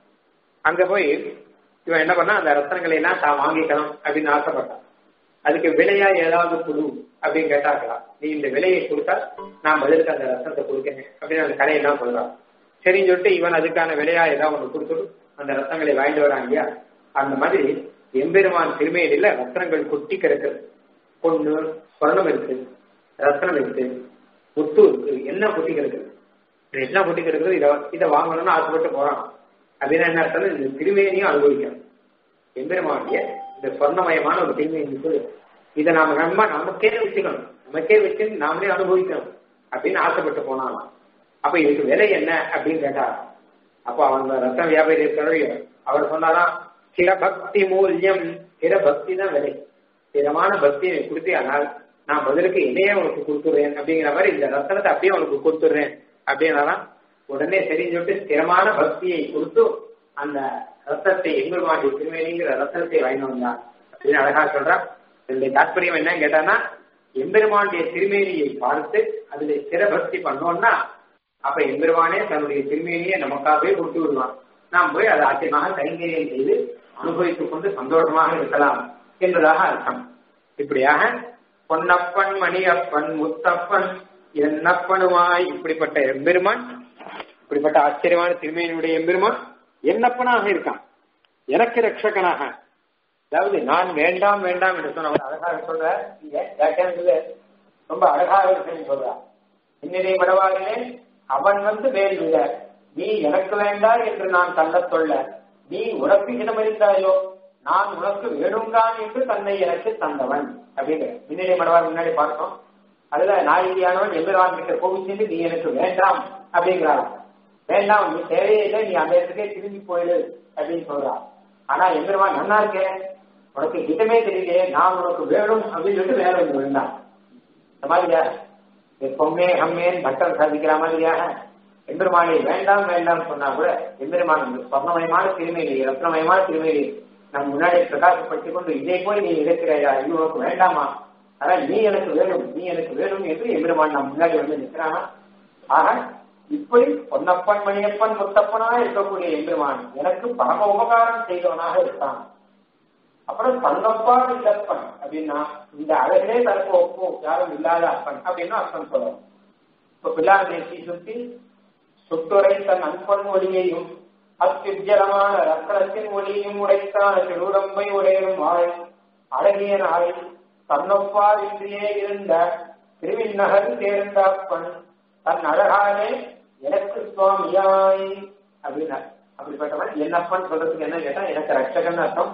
அங்க போய் இவன் என்ன பண்ணா அந்த ரத்னங்களை எல்லாம் தான் வாங்கிக்கணும் அப்படின்னு ஆசைப்பட்டான் அதுக்கு விலையா ஏதாவது குழு அப்படின்னு கேட்டாக்கலாம் நீ இந்த விலையை கொடுத்தா நான் பதிலுக்கு அந்த ரத்தத்தை கொடுக்கணும் அப்படின்னு அந்த கடையெல்லாம் சொல்றான் சரின்னு சொல்லிட்டு இவன் அதுக்கான விலையா ஏதாவது ஒன்று கொடுத்துட்டு அந்த ரத்தங்களை வாங்கிட்டு வரான் இல்லையா அந்த மாதிரி எம்பெருமான் திருமையில ரத்னங்கள் கொட்டி கிடக்குது பொண்ணு சொர்ணம் இருக்கு ரத்னம் இருக்கு முத்து இருக்கு என்ன கொட்டி கிடக்குது என்ன கொட்டி கிடக்குது இதை இதை வாங்கணும்னு ஆசைப்பட்டு போறான் அப்படின்னா என்ன அர்த்தம் இந்த திருமேனியும் அனுபவிக்கணும் எம்பெருமானிய இந்த சொர்ணமயமான ஒரு திருமேனி இதை நாம நம்ம நமக்கே வச்சுக்கணும் நமக்கே வச்சு நாமளே அனுபவிக்கணும் அப்படின்னு ஆசைப்பட்டு போனாலும் அப்ப இதுக்கு விலை என்ன அப்படின்னு கேட்டா அப்ப அவங்க ரத்த வியாபாரி இருக்கிறோ அவர் சொன்னாராம் ஸ்திரபக்தி மூல்யம் ஸ்திர பக்தி தான் விலை ஸ்திரமான பக்தியை கொடுத்து ஆனால் நான் பதிலுக்கு என்னையே உனக்கு கொடுத்துடுறேன் அப்படிங்கிற மாதிரி இந்த ரத்தனத்தை அப்படியே உனக்கு கொடுத்துடுறேன் அப்படின்னாலாம் உடனே சரின்னு சொல்லிட்டு ஸ்திரமான பக்தியை கொடுத்து அந்த ரத்தத்தை எம்பெருமாண்டி திருமேனிங்கிற ரத்தனத்தை வாங்கி வந்தான் அப்படின்னு அழகா சொல்றான் இதனுடைய தாற்பயம் என்னன்னு கேட்டானா எம்பெருமானுடைய திருமேனியை பார்த்து அதுல ஸ்திரபக்தி பண்ணோம்னா அப்ப எம்பெருமானே தன்னுடைய திருமேனியை நமக்காகவே கொடுத்து விடுவான் நாம் போய் அதை ஆச்சரியமாக கைங்கரியம் செய்து அனுபவித்துக் கொண்டு சந்தோஷமாக இருக்கலாம் என்பதாக அர்த்தம் இப்படியாக பொன்னப்பன் மணியப்பன் முத்தப்பன் என்னப்பனுமாய் இப்படிப்பட்ட எம்பெருமான் இப்படிப்பட்ட ஆச்சரியமான திருமேனியுடைய எம்பெருமான் என்னப்பனாக இருக்கான் எனக்கு ரட்சகனாக அதாவது நான் வேண்டாம் வேண்டாம் என்று சொன்ன அழகாக சொல்ற இங்க வியாக்கியானத்துல ரொம்ப அழகாக இருக்குன்னு சொல்றா இன்னிலே மடவாரிலே அவன் வந்து வேறு விட நீ எனக்கு வேண்டாம் என்று நான் தள்ள சொல்ல நீ உனக்கு இடமறிந்தாயோ நான் உனக்கு வேணுங்கான் என்று தன்னை எனக்கு தந்தவன் அப்படிங்கிற மின்னிலை மடவார் முன்னாடி பார்த்தோம் அதுல நாயகியானவன் எம்பெருவான் கிட்ட கோபிச்சு நீ எனக்கு வேண்டாம் அப்படிங்கிறான் வேண்டாம் நீ தேவையில்லை நீ அந்த இடத்துக்கே திரும்பி போயிடு அப்படின்னு சொல்றான் ஆனா எம்பெருமான் நன்னா இருக்கேன் உனக்கு இதமே தெரியலையே நான் உனக்கு வேணும் அப்படின்னு சொல்லிட்டு வேற ஒன்று வேண்டாம் இந்த மாதிரியா பொம்மே ஹம்மேன் பட்டம் சாதிக்கிற மாதிரியாக எம்பெருமானை வேண்டாம் வேண்டாம் சொன்னா கூட எம்பெருமான் சொர்ணமயமான திருமேனி ரத்னமயமான திருமேனி நம் முன்னாடி பிரகாசப்படுத்திக் கொண்டு இதை போய் நீ இருக்கிறாயா இது உனக்கு வேண்டாமா ஆனா நீ எனக்கு வேணும் நீ எனக்கு வேணும் என்று எம்பெருமான் நம் முன்னாடி வந்து நிற்கிறானா ஆக இப்படி பொன்னப்பன் மணியப்பன் முத்தப்பனாக இருக்கக்கூடிய எம்பெருமான் எனக்கு பரம உபகாரம் செய்தவனாக இருக்கான் அப்புறம் தங்கப்பா இல்லப்பன் அப்படின்னா இந்த அழகிலே தனக்கு ஒப்போ யாரும் இல்லாத அப்பன் அப்படின்னு அர்த்தம் சொல்லணும் இப்ப பிள்ளாதேசி சுத்தி சுட்டுரை தன் அன்பன் ஒளியையும் அத்யுஜலமான ரத்தனத்தின் ஒளியையும் உடைத்தான திருடம்பை உடையும் ஆய் அழகிய நாளை தன்னொப்பார் இன்றியே இருந்த திருவிண்ணகர் தேர்ந்த அப்பன் தன் அழகாலே எனக்கு சுவாமியாய் அப்படின்னா அப்படிப்பட்டவன் என்னப்பன் சொல்றதுக்கு என்ன கேட்டா எனக்கு ரட்சகன் அர்த்தம்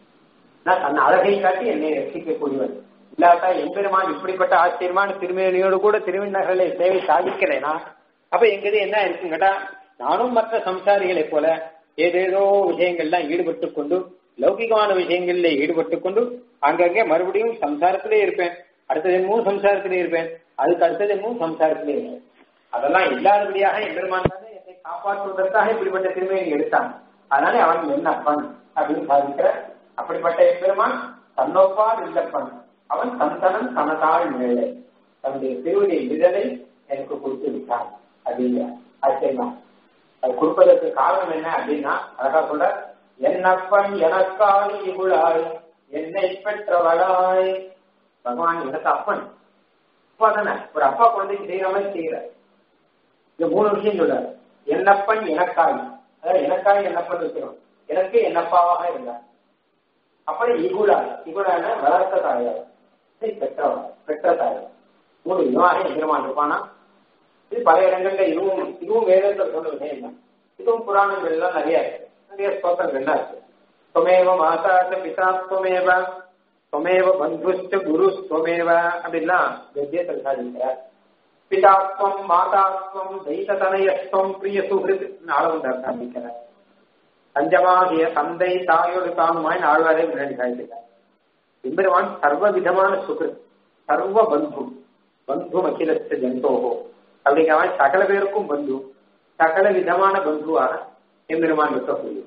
நான் தன் அழகை காட்டி என்னை ரசிக்கக்கூடியவன் இல்லாட்டா எம்பெருமான் இப்படிப்பட்ட ஆச்சரியமான திருமேனியோடு கூட திருவிண்ணகர்களை சேவை சாதிக்கிறேனா அப்ப எங்கது என்ன இருக்கும் கேட்டா நானும் மற்ற சம்சாரிகளைப் போல ஏதேதோ விஷயங்கள்லாம் ஈடுபட்டு கொண்டு லௌகிகமான விஷயங்கள்ல ஈடுபட்டு கொண்டு அங்கங்கே மறுபடியும் சம்சாரத்திலே இருப்பேன் அடுத்த ஜென்மும் சம்சாரத்திலே இருப்பேன் அதுக்கு அடுத்த ஜென்மும் சம்சாரத்திலே இருப்பேன் அதெல்லாம் இல்லாதபடியாக எம்பெருமான் தானே என்னை காப்பாற்றுவதற்காக இப்படிப்பட்ட திருமையை எடுத்தான் அதனால அவன் என்ன அப்பன் அப்படின்னு சாதிக்கிற அப்படிப்பட்ட எம்பெருமான் தன்னொப்பார் இல்லப்பன் அவன் தந்தனன் தனதாள் மேலே தன்னுடைய திருவடி விதலை எனக்கு கொடுத்து விட்டான் அப்படிங்கிற ஆச்சரியமா அது கொடுப்பதற்கு காரணம் என்ன அப்படின்னா அழகா சொல்ற என்னப்பன் எனக்காய் இகுழாய் என்னை பெற்றவளாய் பகவான் எனக்கு அப்பன் அப்பா தானே ஒரு அப்பா குழந்தைக்கு செய்யற மாதிரி செய்யற இந்த மூணு விஷயம் சொல்றாரு என்னப்பன் எனக்காய் அதாவது எனக்காய் என்னப்பன் வைக்கிறோம் எனக்கு என்னப்பாவாக இருந்தார் அப்புறம் இகுழாய் இகுழான வளர்த்த தாயார் பெற்றவள் பெற்ற தாயார் மூணு விதமாக எதிரமான் இருப்பானா இது பல இடங்கள்ல இதுவும் இதுவும் வேதத்தில் சொன்ன விஷயம் தான் இதுவும் புராணங்கள் எல்லாம் நிறைய இருக்கு நிறைய ஸ்தோத்திரங்கள்லாம் இருக்கு துவமேவ மாதாச்ச பிதா துவமேவ துவமேவ பந்துஷ்ட குரு துவமேவ அப்படின்லாம் வெத்தியத்தில் சாதிக்கிறார் பிதாத்வம் மாதாத்வம் தெய்ததனயஸ்வம் பிரிய சுகிருத் ஆளவந்தார் சாதிக்கிறார் பஞ்சமாகிய தந்தை தாயோடு தானுமாய் ஆழ்வாரை முன்னாடி சாதிக்கிறார் எம்பெருமான் சர்வ விதமான சுகிருத் சர்வ பந்து பந்து அகிலஸ்த ஜந்தோகோ அப்படிங்கிற சகல பேருக்கும் பந்து சகல விதமான பந்துவாக எம்பெருமான் இருக்கக்கூடியது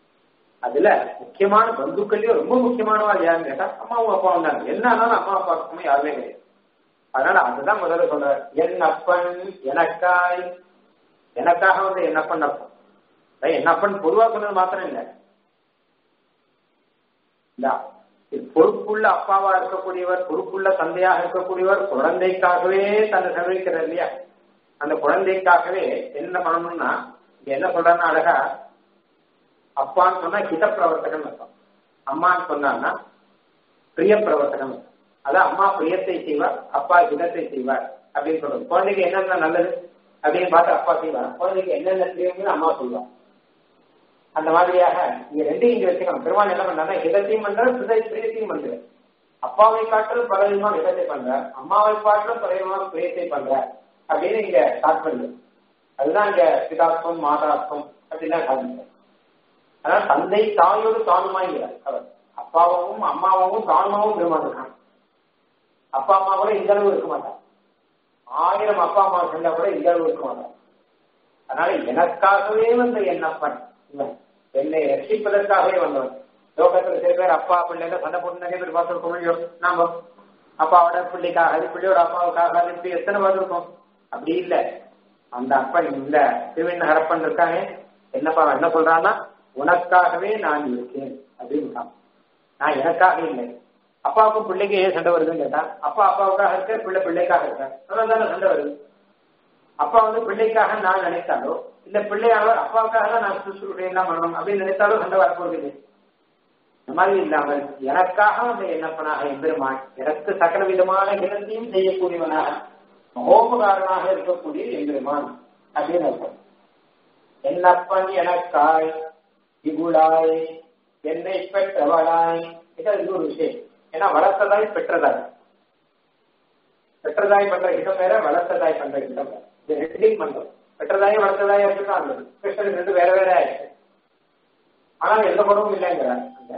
அதுல முக்கியமான பந்துக்கள்லயும் ரொம்ப முக்கியமானவா யாருன்னு கேட்டா அம்மாவும் அப்பாவும் தான் என்ன ஆனாலும் அம்மா அப்பா இருக்குமே யாருமே கிடையாது அதனால அதுதான் முதல்ல சொல்ற என் அப்பன் எனக்காய் எனக்காக வந்து என் அப்பன் அர்த்தம் என் அப்பன் பொதுவா சொன்னது மாத்திரம் இல்லை பொறுப்புள்ள அப்பாவா இருக்கக்கூடியவர் பொறுப்புள்ள தந்தையாக இருக்கக்கூடியவர் குழந்தைக்காகவே தன்னை செலவழிக்கிறார் இல்லையா அந்த குழந்தைக்காகவே என்ன பண்ணணும்னா என்ன சொல்றான்னா அழகா அப்பான்னு சொன்னா ஹித பிரவர்த்தகம் அர்த்தம் அம்மான்னு சொன்னான்னா பிரிய பிரவர்த்தகம் அதான் அம்மா பிரியத்தை செய்வார் அப்பா ஹிதத்தை செய்வார் அப்படின்னு சொல்றது குழந்தைக்கு என்னென்ன நல்லது அப்படின்னு பார்த்து அப்பா செய்வார் குழந்தைக்கு என்னென்ன பிரியம்னு அம்மா சொல்லுவார் அந்த மாதிரியாக இங்க ரெண்டையும் இங்க வச்சுக்கணும் பெருமாள் என்ன பண்றாங்க ஹிதத்தையும் பண்றாரு சிதை பிரியத்தையும் பண்றாரு அப்பாவை காட்டிலும் பல விதமான ஹிதத்தை பண்றார் அம்மாவை காட்டிலும் பல விதமான பிரியத்தை பண்றார் அப்படின்னு இங்க ஸ்டார்ட் பண்ணுது அதுதான் இங்க பிதாத்வம் மாதாத்வம் அப்படின்லாம் காமிக்கிறார் அதனால தந்தை தாயோடு தானுமாங்கிறார் அவர் அப்பாவும் அம்மாவும் தானுமாவும் பெருமாள் இருக்கான் அப்பா அம்மா கூட இந்த அளவு இருக்க மாட்டான் ஆயிரம் அப்பா அம்மா சென்றா கூட இந்த அளவு இருக்க மாட்டான் அதனால எனக்காகவே வந்த என்னப்பன் இவன் என்னை ரட்சிப்பதற்காகவே வந்தவன் லோகத்துல சில பேர் அப்பா பிள்ளைங்க சண்டை போட்டு நிறைய பேர் பார்த்துருக்கோம் இல்லையோ நாம அப்பாவோட பிள்ளைக்காக அது பிள்ளையோட அப்பாவுக்காக அது இப்படி எத்தனை பார்த்துருக்கோம் அப்படி இல்ல அந்த அப்பன் இந்த திருவண்ணகரப்பன் இருக்காங்க என்னப்பா என்ன சொல்றான்னா உனக்காகவே நான் இருக்கேன் அப்படின்னு நான் எனக்காக இல்லை அப்பாவுக்கும் பிள்ளைக்கு ஏன் சண்டை வருதுன்னு கேட்டா அப்பா அப்பாவுக்காக இருக்க பிள்ளை பிள்ளைக்காக இருக்க அதனால தானே சண்டை வருது அப்பா வந்து பிள்ளைக்காக நான் நினைத்தாலோ இல்ல பிள்ளையாளோ அப்பாவுக்காக தான் நான் சுசுருடைய என்ன பண்ணணும் அப்படின்னு நினைத்தாலோ சண்டை வரப்போறது இல்லை இந்த மாதிரி இல்லாமல் எனக்காக அந்த என்னப்பனாக எம்பெருமான் எனக்கு சகல விதமான கிரந்தையும் செய்யக்கூடியவனாக மகோபகாரனாக இருக்கக்கூடிய எம்பெருமான் அப்படின்னு அர்த்தம் என்னப்பன் எனக்காய் இகுளாய் என்னை பெற்றவளாய் இது ஒரு விஷயம் ஏன்னா வளர்த்ததாய் பெற்றதாய் பெற்றதாய் பண்ற இடம் வேற வளர்த்ததாய் பண்ற இடம் வேற இது ரெண்டையும் பண்றோம் பெற்றதாயும் வளர்த்ததாயும் இருக்குதான் அந்த கிருஷ்ணன் ரெண்டு வேற வேற ஆயிடுச்சு ஆனால் எந்த குணமும் இல்லைங்கிறார் அந்த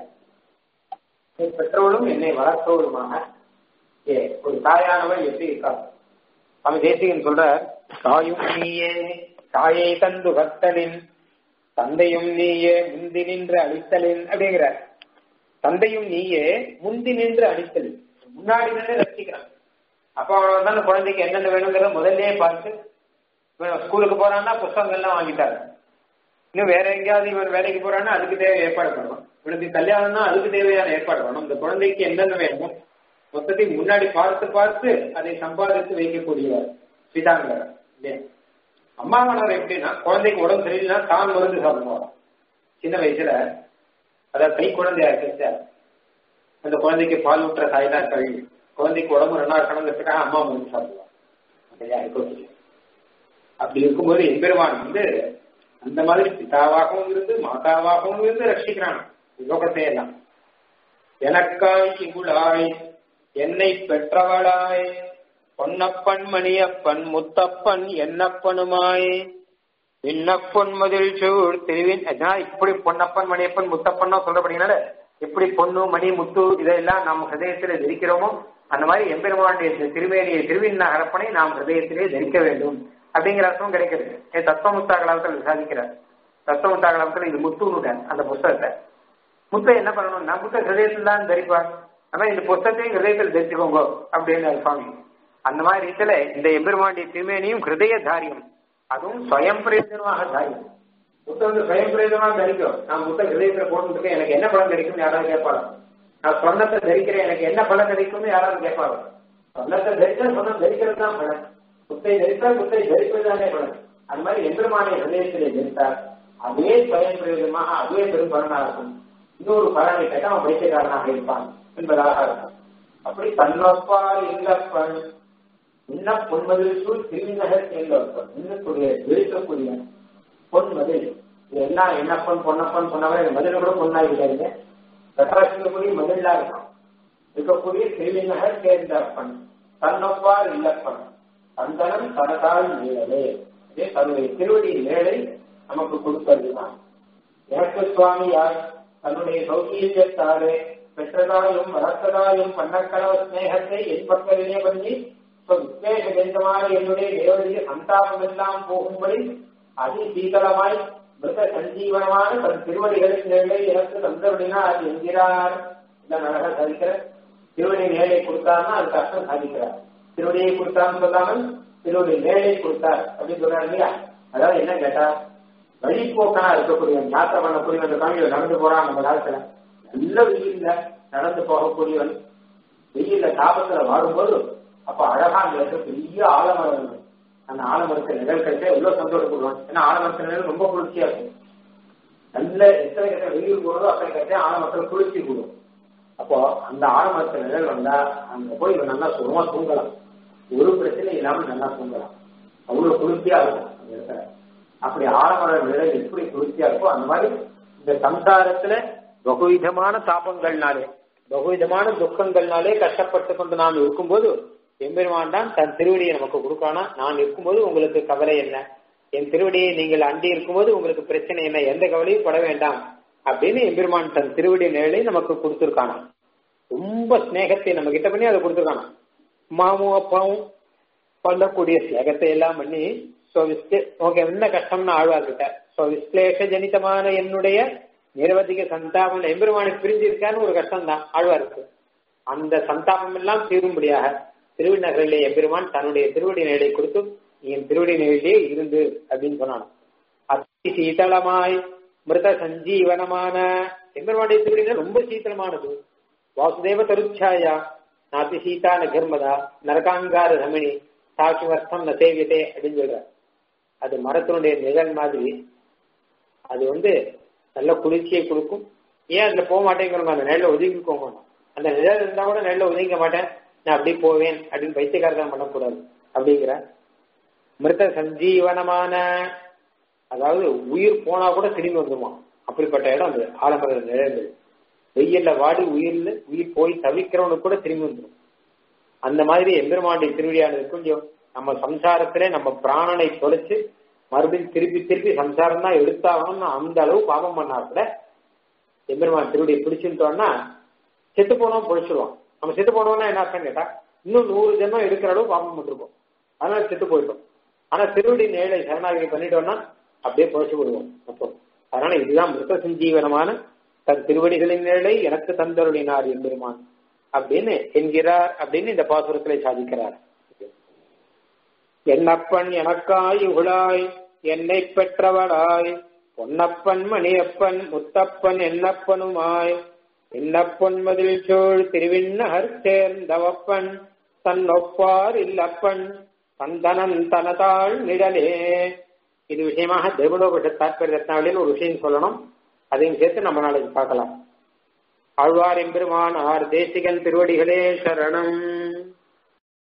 பெற்றவளும் என்னை வளர்த்தவளுமாக ஏ ஒரு தாயானவள் எப்படி இருக்காள் அவன் தேசிகன் சொல்ற தாயும் நீயே தாயை தந்து கத்தலின் தந்தையும் நீயே முந்தி நின்று அழித்தலின் அப்படிங்கிற தந்தையும் நீயே முந்தி நின்று அழித்தலின் முன்னாடி நின்று ரசிக்கிறான் அப்ப அவன் வந்து அந்த குழந்தைக்கு என்னென்ன வேணுங்கிறத முதல்லயே பார்த்து ஸ்கூலுக்கு போறான்னா புத்தகங்கள்லாம் வாங்கிட்டாரு இன்னும் வேற எங்கேயாவது இவன் வேலைக்கு போறான்னா அதுக்கு தேவை ஏற்பாடு பண்ணுவான் இவனுக்கு கல்யாணம்னா அதுக்கு தேவையான ஏற்பாடு வேணும் இந்த குழந்தைக்கு என்னென்ன வேணுமோ மொத்தத்தையும் முன்னாடி பார்த்து பார்த்து அதை சம்பாதித்து வைக்கக்கூடியவர் பிதாங்கர் இல்லையா அம்மாவனர் எப்படின்னா குழந்தைக்கு உடம்பு சரியில்லைன்னா தான் மருந்து சாப்பிடுவார் சின்ன வயசுல அதாவது கை குழந்தையா இருக்கு அந்த குழந்தைக்கு பால் ஊற்ற தாய்தான் கழுவி குழந்தைக்கு உடம்பு ரெண்டா இருக்கணுங்கிறதுக்காக அம்மா மருந்து சாப்பிடுவார் இல்லையா இருக்கும் அப்படி இருக்கும்போது எம்பெருமான் வந்து அந்த மாதிரி பிதாவாகவும் இருந்து மாதாவாகவும் இருந்து ரட்சிக்கிறான் லோகத்தை எல்லாம் எனக்காய் இகுளாய் என்னை பெற்றவளாய் பொன்னப்பன் மணியப்பன் முத்தப்பன் என்னப்பனுமாய் விண்ணப்பன் மதில் சூழ் திருவின் அதான் இப்படி பொன்னப்பன் மணியப்பன் முத்தப்பன் சொல்றபடினால எப்படி பொண்ணு மணி முத்து இதெல்லாம் நாம் ஹதயத்தில் தரிக்கிறோமோ அந்த மாதிரி எம்பெருமானுடைய திருமேனியை திருவின் நகரப்பனை நாம் ஹதயத்திலே தரிக்க வேண்டும் அப்படிங்கிற அர்த்தம் கிடைக்கிறது ஏ தத்துவமுத்தா கலாவத்தில் சாதிக்கிறார் தத்துவமுத்தா கலாவத்தில் இது முத்துன்னு அந்த புஸ்தகத்தை முத்தை என்ன பண்ணணும்னா முத்த ஹிருதயத்தில் தான் தரிப்பார் ஆனா இந்த புஸ்தகத்தையும் ஹிருதயத்தில் தரிச்சுக்கோங்க அப்படின்னு சுவாமி அந்த மாதிரி இதுல இந்த எம்பெருமாண்டிய திருமேனியும் ஹிருதய தாரியம் அதுவும் ஸ்வயம் பிரயோஜனமாக தாரியம் முத்த வந்து ஸ்வயம் பிரயோஜனமாக தரிக்கும் நான் முத்த ஹிருதயத்துல போட்டுருக்கேன் எனக்கு என்ன பலன் கிடைக்கும்னு யாராவது கேட்பாங்க நான் சொன்னத்தை தரிக்கிறேன் எனக்கு என்ன பலன் கிடைக்கும்னு யாராவது கேட்பாங்க சொன்னத்தை தரிச்சா சொன்ன தரிக்கிறது தான் பலன் முத்தை தரித்தால் முத்தை தரிப்பதுதானே பலன் அது மாதிரி எம்பெருமானை ஹிருதயத்திலே தரித்தார் அதே ஸ்வயம் பிரயோஜனமாக அதுவே பெரும் பலனாக இருக்கும் இன்னொரு பலனை கேட்ட அவன் பைத்தியக்காரனாக இருப்பான் என்பதாக இருக்கும் அப்படி தன்னொப்பால் இல்லப்பன் இன்ன பொன்மதில் சூழ் திருநகர் எல்லப்பன் இன்னக்கூடிய இருக்கக்கூடிய பொன்மதில் எல்லாம் என்னப்பன் பொன்னப்பன் சொன்னவரை மதில் கூட பொண்ணாகிட்டாருங்க கட்டராசிக்கக்கூடிய மதிலா இருக்கும் இருக்கக்கூடிய திருநகர் சேர்ந்தப்பன் தன்னொப்பால் இல்லப்பன் தந்தனம் தனதால் மேலே இதே தன்னுடைய திருவடி மேலை நமக்கு கொடுப்பதுதான் எனக்கு சுவாமி யார் தன்னுடைய சௌகீரியத்தாலே பெற்றதாயும் வளர்த்ததாயும் பண்ணக்கடவ ஸ்நேகத்தை என் பக்கத்திலே பண்ணி விசேஷமாக என்னுடைய தேவதைய சந்தாபம் எல்லாம் போகும்படி அதி சீதளமாய் மிருத சஞ்சீவனமான தன் திருவடிகளின் நிலை எனக்கு தந்தருடினார் என்கிறார் இதான் அழகா சாதிக்கிற திருவடி நேலை கொடுத்தார்னா அதுக்கு அர்த்தம் சாதிக்கிறார் திருவடியை கொடுத்தான்னு சொல்லாமல் திருவடி நேலை கொடுத்தார் அப்படின்னு சொல்றாரு இல்லையா அதாவது என்ன கேட்டா வழிபோக்கனா இருக்கக்கூடிய யாத்திரை பண்ணக்கூடிய அந்த காமியில நடந்து போறான் நம்ம காலத்துல நல்ல வெயில்ல நடந்து போகக்கூடியவன் வெயில்ல தாபத்துல வாடும்போது அப்ப அழகா அங்க இருக்க பெரிய ஆலமரம் இருக்கு அந்த ஆலமரத்து நிழல் கிடைச்சா எவ்வளவு சந்தோஷப்படுவான் ஏன்னா ஆலமரத்து நிழல் ரொம்ப குளிர்ச்சியா இருக்கும் நல்ல எத்தனை கிட்ட வெயில் போடுறதோ அத்தனை கிட்ட ஆலமரத்துல குளிர்ச்சி கூடும் அப்போ அந்த ஆலமரத்து நிழல் வந்தா அங்க போய் இவன் நல்லா சுகமா தூங்கலாம் ஒரு பிரச்சனை இல்லாம நல்லா தூங்கலாம் அவ்வளவு குளிர்ச்சியா இருக்கும் அந்த இடத்துல அப்படி ஆலமர நிழல் எப்படி குளிர்ச்சியா இருக்கோ அந்த மாதிரி இந்த சம்சாரத்துல பகுவிதமான தாபங்கள்னாலே பகுவிதமான துக்கங்கள்னாலே கஷ்டப்பட்டு கொண்டு நாம் இருக்கும்போது எம்பெருமான் தான் தன் திருவடியை நமக்கு கொடுக்கானா நான் இருக்கும்போது உங்களுக்கு கவலை என்ன என் திருவடியை நீங்கள் அண்டி இருக்கும்போது உங்களுக்கு பிரச்சனை என்ன எந்த கவலையும் பட வேண்டாம் அப்படின்னு எம்பெருமான் தன் திருவடி நிழலை நமக்கு கொடுத்துருக்கானா ரொம்ப ஸ்நேகத்தை நம்ம கிட்ட பண்ணி அதை கொடுத்துருக்கானா மாமும் அப்பாவும் பண்ணக்கூடிய ஸ்நேகத்தை எல்லாம் பண்ணி உனக்கு என்ன கஷ்டம்னு ஆழ்வார்கிட்ட ஸோ விஸ்லேஷ ஜனிதமான என்னுடைய நிரவதிக சந்தாபம் எம்பெருமானுக்கு பிரிஞ்சு இருக்கான்னு ஒரு கஷ்டம் தான் ஆழ்வாருக்கு அந்த சந்தாபம் எல்லாம் தீரும்படியாக திருவிநகரிலே எம்பெருமான் தன்னுடைய திருவடி நிலை கொடுத்து என் திருவடி நிலையிலே இருந்து அப்படின்னு சொன்னான் அத்தி சீதளமாய் மிருத சஞ்சீவனமான எம்பெருமானுடைய திருவடி ரொம்ப சீத்தளமானது வாசுதேவ தருச்சாயா நாத்தி சீதா நகர்மதா நரகாங்கார ரமணி சாட்சிவர்த்தம் ந சேவியதே அப்படின்னு சொல்ற அது மரத்தினுடைய நிழல் மாதிரி அது வந்து நல்ல குளிர்ச்சியை கொடுக்கும் ஏன் அதுல போக மாட்டேங்கிறவங்க அந்த நெல்ல ஒதுங்கிக்கோங்க அந்த நிழல் இருந்தா கூட நெல்ல ஒதுங்க மாட்டேன் நான் அப்படி போவேன் அப்படின்னு பைத்தியக்காரதான் பண்ணக்கூடாது அப்படிங்கிற மிருத சஞ்சீவனமான அதாவது உயிர் போனா கூட திரும்பி வந்துருமா அப்படிப்பட்ட இடம் அது ஆலமர நிழல் வெயில்ல வாடி உயிர்ல உயிர் போய் தவிக்கிறவனுக்கு கூட திரும்பி வந்துடும் அந்த மாதிரி எம்பெருமானுடைய திருவிழியானது கொஞ்சம் நம்ம சம்சாரத்திலே நம்ம பிராணனை தொலைச்சு மறுபடியும் திருப்பி திருப்பி சம்சாரம் தான் எடுத்தாகணும்னு அந்த அளவு பாவம் பண்ணா கூட எம்பெருமான் திருவடியை பிடிச்சுட்டோம்னா செத்து போனோம் பொழிச்சிடுவான் நம்ம செத்து போனோம்னா என்ன அர்த்தம் கேட்டா இன்னும் நூறு ஜென்மம் எடுக்கிற அளவு பாவம் பண்ணிருப்போம் அதனால செத்து போயிட்டோம் ஆனா திருவடி நேழை சரணாகி பண்ணிட்டோம்னா அப்படியே பொழிச்சு விடுவோம் அப்போ அதனால இதுதான் மிருத சஞ்சீவனமான தன் திருவடிகளின் நிழலை எனக்கு தந்தருளினார் எம்பெருமான் அப்படின்னு என்கிறார் அப்படின்னு இந்த பாசுரத்திலே சாதிக்கிறார் என்னப்பன் எனக்காய் உகுளாய் என்னை பெற்றவளாய் பொன்னப்பன் மணியப்பன் முத்தப்பன் என்னப்பனுமாய் இன்னப்பொன் மதில் சூழ் திருவிண்ணகர் சேர்ந்தவப்பன் தன் ஒப்பார் இல்லப்பன் தந்தனன் தனதாள் நிழலே இது விஷயமாக தேவலோக தாற்பய ரத்னாவளியில் ஒரு விஷயம் சொல்லணும் அதையும் சேர்த்து நம்ம நாளைக்கு பார்க்கலாம் ஆழ்வார் எம்பெருமான் ஆர் தேசிகன் திருவடிகளே சரணம்